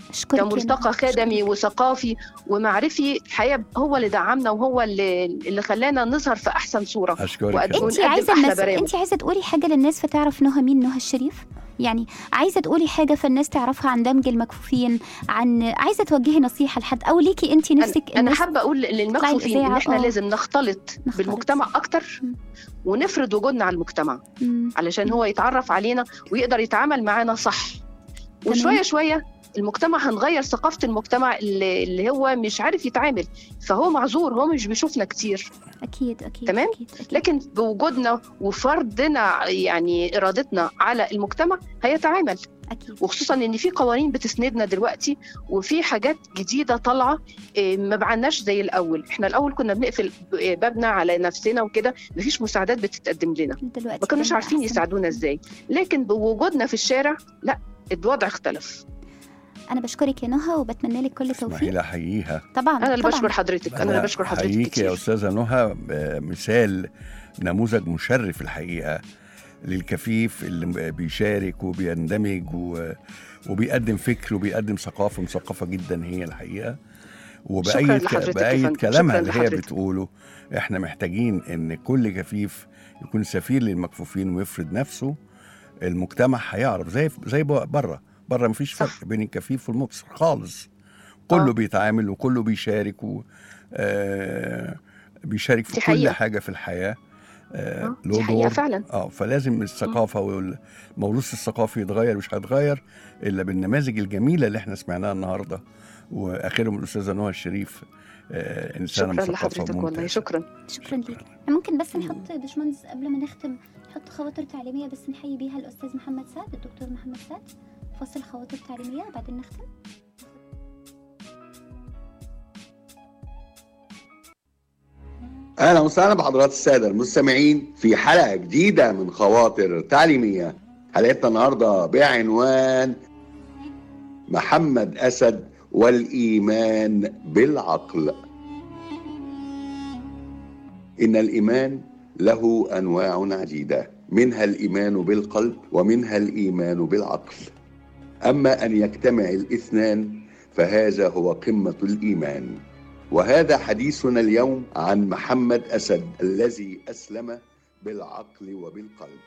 Speaker 2: أشكرك يا
Speaker 12: كملتقى خدمي وثقافي ومعرفي الحقيقه هو اللي دعمنا وهو اللي اللي خلانا نظهر في احسن صوره
Speaker 4: اشكرك
Speaker 12: وقد-
Speaker 4: يا
Speaker 2: انت
Speaker 12: ونقدم
Speaker 2: عايزه
Speaker 12: أحلى
Speaker 2: الناس
Speaker 12: برامج.
Speaker 2: انت عايزه تقولي حاجه للناس فتعرف نهى مين نهى الشريف يعني عايزه تقولي حاجه فالناس تعرفها عن دمج المكفوفين عن عايزه توجهي نصيحه لحد او ليكي انت نفسك
Speaker 12: انا
Speaker 2: الناس
Speaker 12: حابه اقول للمكفوفين ان
Speaker 2: الإذاعة،
Speaker 12: احنا
Speaker 2: آه.
Speaker 12: لازم نختلط
Speaker 2: نختلط.
Speaker 12: بالمجتمع اكتر
Speaker 2: مم.
Speaker 12: ونفرض وجودنا على المجتمع
Speaker 2: مم.
Speaker 12: علشان هو يتعرف علينا ويقدر يتعامل معانا صح وشويه شويه المجتمع هنغير ثقافه المجتمع اللي, اللي هو مش عارف يتعامل فهو معذور هو مش بيشوفنا كتير
Speaker 2: اكيد اكيد
Speaker 12: تمام؟
Speaker 2: أكيد. أكيد.
Speaker 12: لكن بوجودنا وفرضنا يعني ارادتنا على المجتمع هيتعامل
Speaker 2: اكيد
Speaker 12: وخصوصا ان في قوانين بتسندنا دلوقتي وفي حاجات جديده طالعه إيه، ما بعناش زي الاول احنا الاول كنا بنقفل ب- بابنا على نفسنا وكده مفيش مساعدات بتتقدم لنا
Speaker 2: دلوقتي
Speaker 12: ما كانوش
Speaker 2: كمان
Speaker 12: عارفين
Speaker 2: أحسن.
Speaker 12: يساعدونا ازاي لكن بوجودنا في الشارع لا الوضع اختلف
Speaker 2: انا بشكرك يا نهى وبتمنى لك كل
Speaker 4: اسمحي
Speaker 2: توفيق
Speaker 4: لي احييها
Speaker 2: طبعا
Speaker 12: انا اللي
Speaker 2: طبعا
Speaker 12: بشكر حضرتك انا اللي بشكر حضرتك
Speaker 4: أحييك يا
Speaker 12: كتير
Speaker 4: استاذه نهى ب- مثال نموذج مشرف الحقيقه للكفيف اللي بيشارك وبيندمج و... وبيقدم فكر وبيقدم ثقافه مثقفه جدا هي الحقيقه
Speaker 12: شكراً
Speaker 4: وبأيد
Speaker 12: لحضرتك يا
Speaker 4: بأيد
Speaker 12: فندم.
Speaker 4: كلامها
Speaker 12: شكراً
Speaker 4: اللي هي
Speaker 12: لحضرتك.
Speaker 4: بتقوله احنا محتاجين ان كل كفيف يكون سفير للمكفوفين ويفرض نفسه المجتمع هيعرف زي زي بره بره مفيش
Speaker 12: صح.
Speaker 4: فرق بين الكفيف والمبصر خالص كله
Speaker 12: آه.
Speaker 4: بيتعامل وكله بيشارك و آه بيشارك في
Speaker 12: دي
Speaker 4: كل
Speaker 12: حقيقة.
Speaker 4: حاجه في الحياه آه
Speaker 12: آه،
Speaker 4: له
Speaker 12: دي حقيقة
Speaker 4: دور
Speaker 12: فعلا
Speaker 4: اه فلازم الثقافه والموروث الثقافي يتغير مش هيتغير الا بالنماذج الجميله اللي احنا سمعناها النهارده واخرهم الاستاذه نهى الشريف آه انسانه
Speaker 12: شكرا
Speaker 4: مثقفه
Speaker 12: لحضرتك والله
Speaker 4: وممتازه
Speaker 12: شكرا
Speaker 2: شكرا ليك إحنا ممكن بس نحط يا باشمهندس قبل ما نختم نحط خواطر تعليميه بس نحيي بيها الاستاذ محمد سعد الدكتور محمد سعد فاصل خواطر تعليميه وبعدين نختم
Speaker 14: اهلا وسهلا بحضرات الساده المستمعين في حلقه جديده من خواطر تعليميه حلقتنا النهارده بعنوان محمد اسد والايمان بالعقل ان الايمان له انواع عديده منها الايمان بالقلب ومنها الايمان بالعقل اما ان يجتمع الاثنان فهذا هو قمه الايمان وهذا حديثنا اليوم عن محمد اسد الذي اسلم بالعقل وبالقلب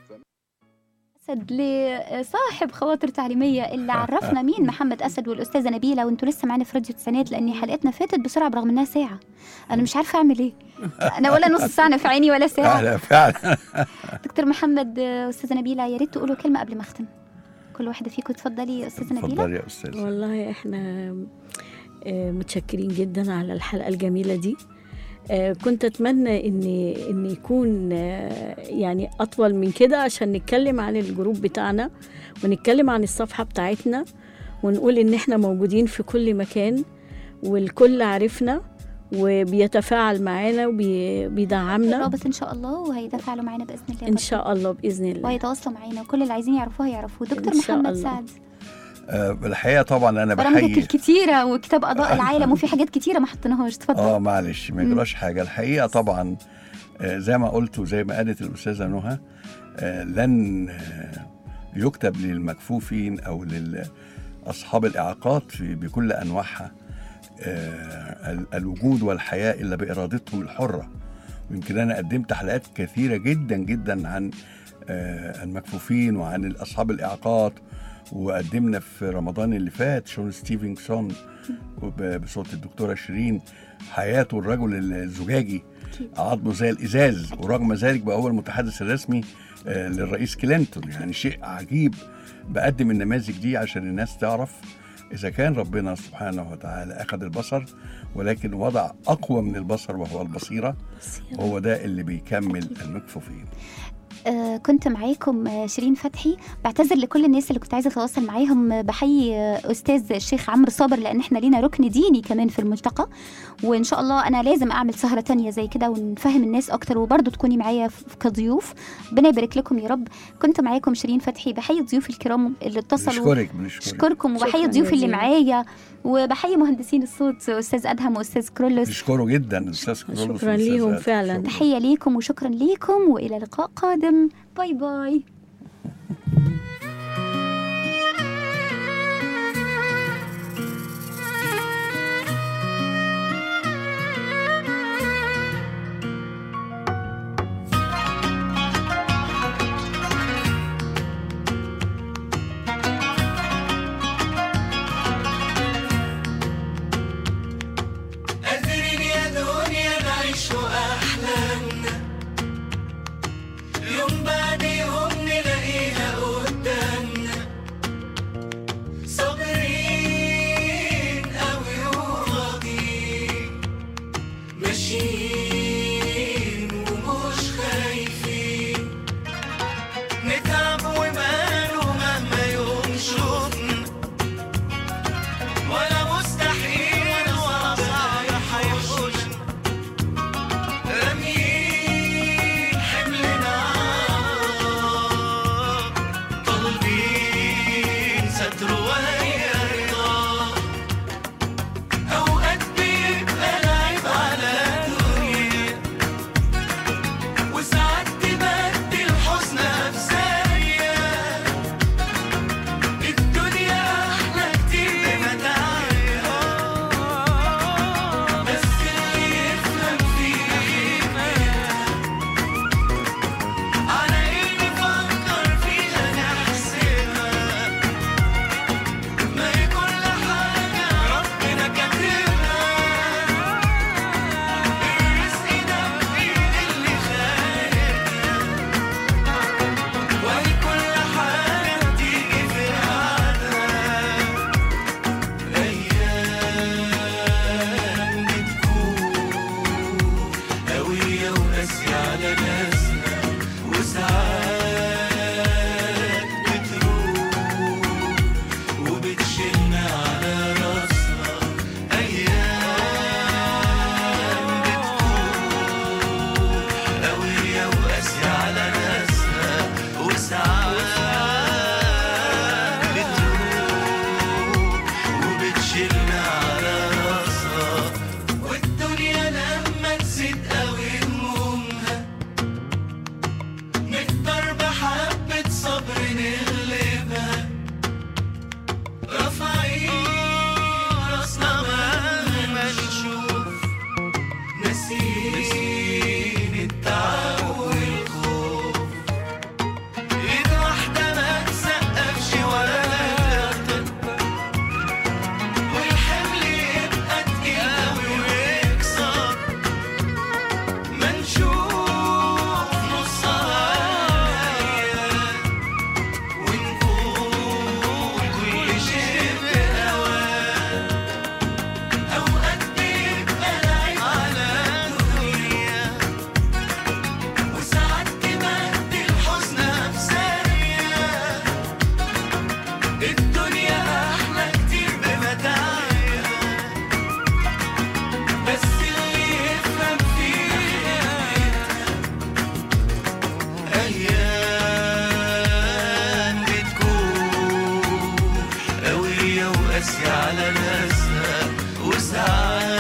Speaker 2: اسد لصاحب خواطر تعليميه اللي عرفنا مين محمد اسد والاستاذه نبيله وانتوا لسه معانا في راديو التسعينات لان حلقتنا فاتت بسرعه برغم انها ساعه انا مش عارفه اعمل ايه انا ولا نص ساعه في عيني ولا ساعه
Speaker 4: فعلا فعلا
Speaker 2: دكتور محمد استاذه نبيله يا ريت تقولوا كلمه قبل ما اختم كل واحده فيكم اتفضلي يا استاذه نبيله
Speaker 4: اتفضلي يا استاذ
Speaker 5: والله احنا آه، متشكرين جدا على الحلقه الجميله دي آه، كنت اتمنى ان ان يكون آه، يعني اطول من كده عشان نتكلم عن الجروب بتاعنا ونتكلم عن الصفحه بتاعتنا ونقول ان احنا موجودين في كل مكان والكل عارفنا وبيتفاعل معانا وبيدعمنا
Speaker 2: الرابط ان شاء الله وهيتفاعلوا معانا باذن الله
Speaker 5: ان شاء الله باذن الله
Speaker 2: وهيتواصلوا معانا وكل اللي عايزين يعرفوها يعرفوه دكتور
Speaker 5: إن شاء
Speaker 2: محمد
Speaker 5: الله.
Speaker 2: سعد
Speaker 4: آه الحقيقه طبعا انا
Speaker 2: برامجك
Speaker 4: بحيي
Speaker 2: الكتيره وكتاب اضاء العالم وفي حاجات كتيره ما حطيناهاش اتفضل
Speaker 4: اه معلش ما يجراش حاجه الحقيقه طبعا آه زي ما قلت وزي ما قالت الاستاذه نهى آه لن آه يكتب للمكفوفين او لاصحاب الاعاقات في- بكل انواعها آه ال- الوجود والحياه الا بارادتهم الحره ويمكن انا قدمت حلقات كثيره جدا جدا عن آه المكفوفين وعن اصحاب الاعاقات وقدمنا في رمضان اللي فات شون ستيفنسون وب- بصوت الدكتوره شيرين حياته الرجل الزجاجي عضمه زي الازاز ورغم ذلك بقى هو المتحدث الرسمي آه، للرئيس كلينتون يعني شيء عجيب بقدم النماذج دي عشان الناس تعرف اذا كان ربنا سبحانه وتعالى اخذ البصر ولكن وضع اقوى من البصر وهو البصيره هو ده اللي بيكمل المكفوفين
Speaker 2: آه كنت معاكم آه شيرين فتحي بعتذر لكل الناس اللي كنت عايزه اتواصل معاهم آه، بحيي آه استاذ الشيخ عمرو صابر لان احنا لينا ركن ديني كمان في الملتقى وان شاء الله انا لازم اعمل سهره تانية زي كده ونفهم الناس اكتر وبرضه تكوني معايا ف- كضيوف ربنا يبارك لكم يا رب كنت معاكم شيرين فتحي بحيي الضيوف الكرام اللي اتصلوا
Speaker 4: بنشكرك بنشكرك
Speaker 2: اشكركم وبحيي
Speaker 5: شكراً
Speaker 2: الضيوف اللي
Speaker 5: جزيلاً.
Speaker 2: معايا وبحيي مهندسين الصوت استاذ ادهم واستاذ كرولوس
Speaker 4: بنشكره جدا استاذ كرولوس
Speaker 5: شكراً
Speaker 4: والأستاذ
Speaker 5: ليهم
Speaker 4: آدم.
Speaker 5: فعلاً.
Speaker 4: شكراً.
Speaker 2: تحيه ليكم وشكرا ليكم والى لقاء قادم باي باي
Speaker 15: قاسية على ناسها وساعات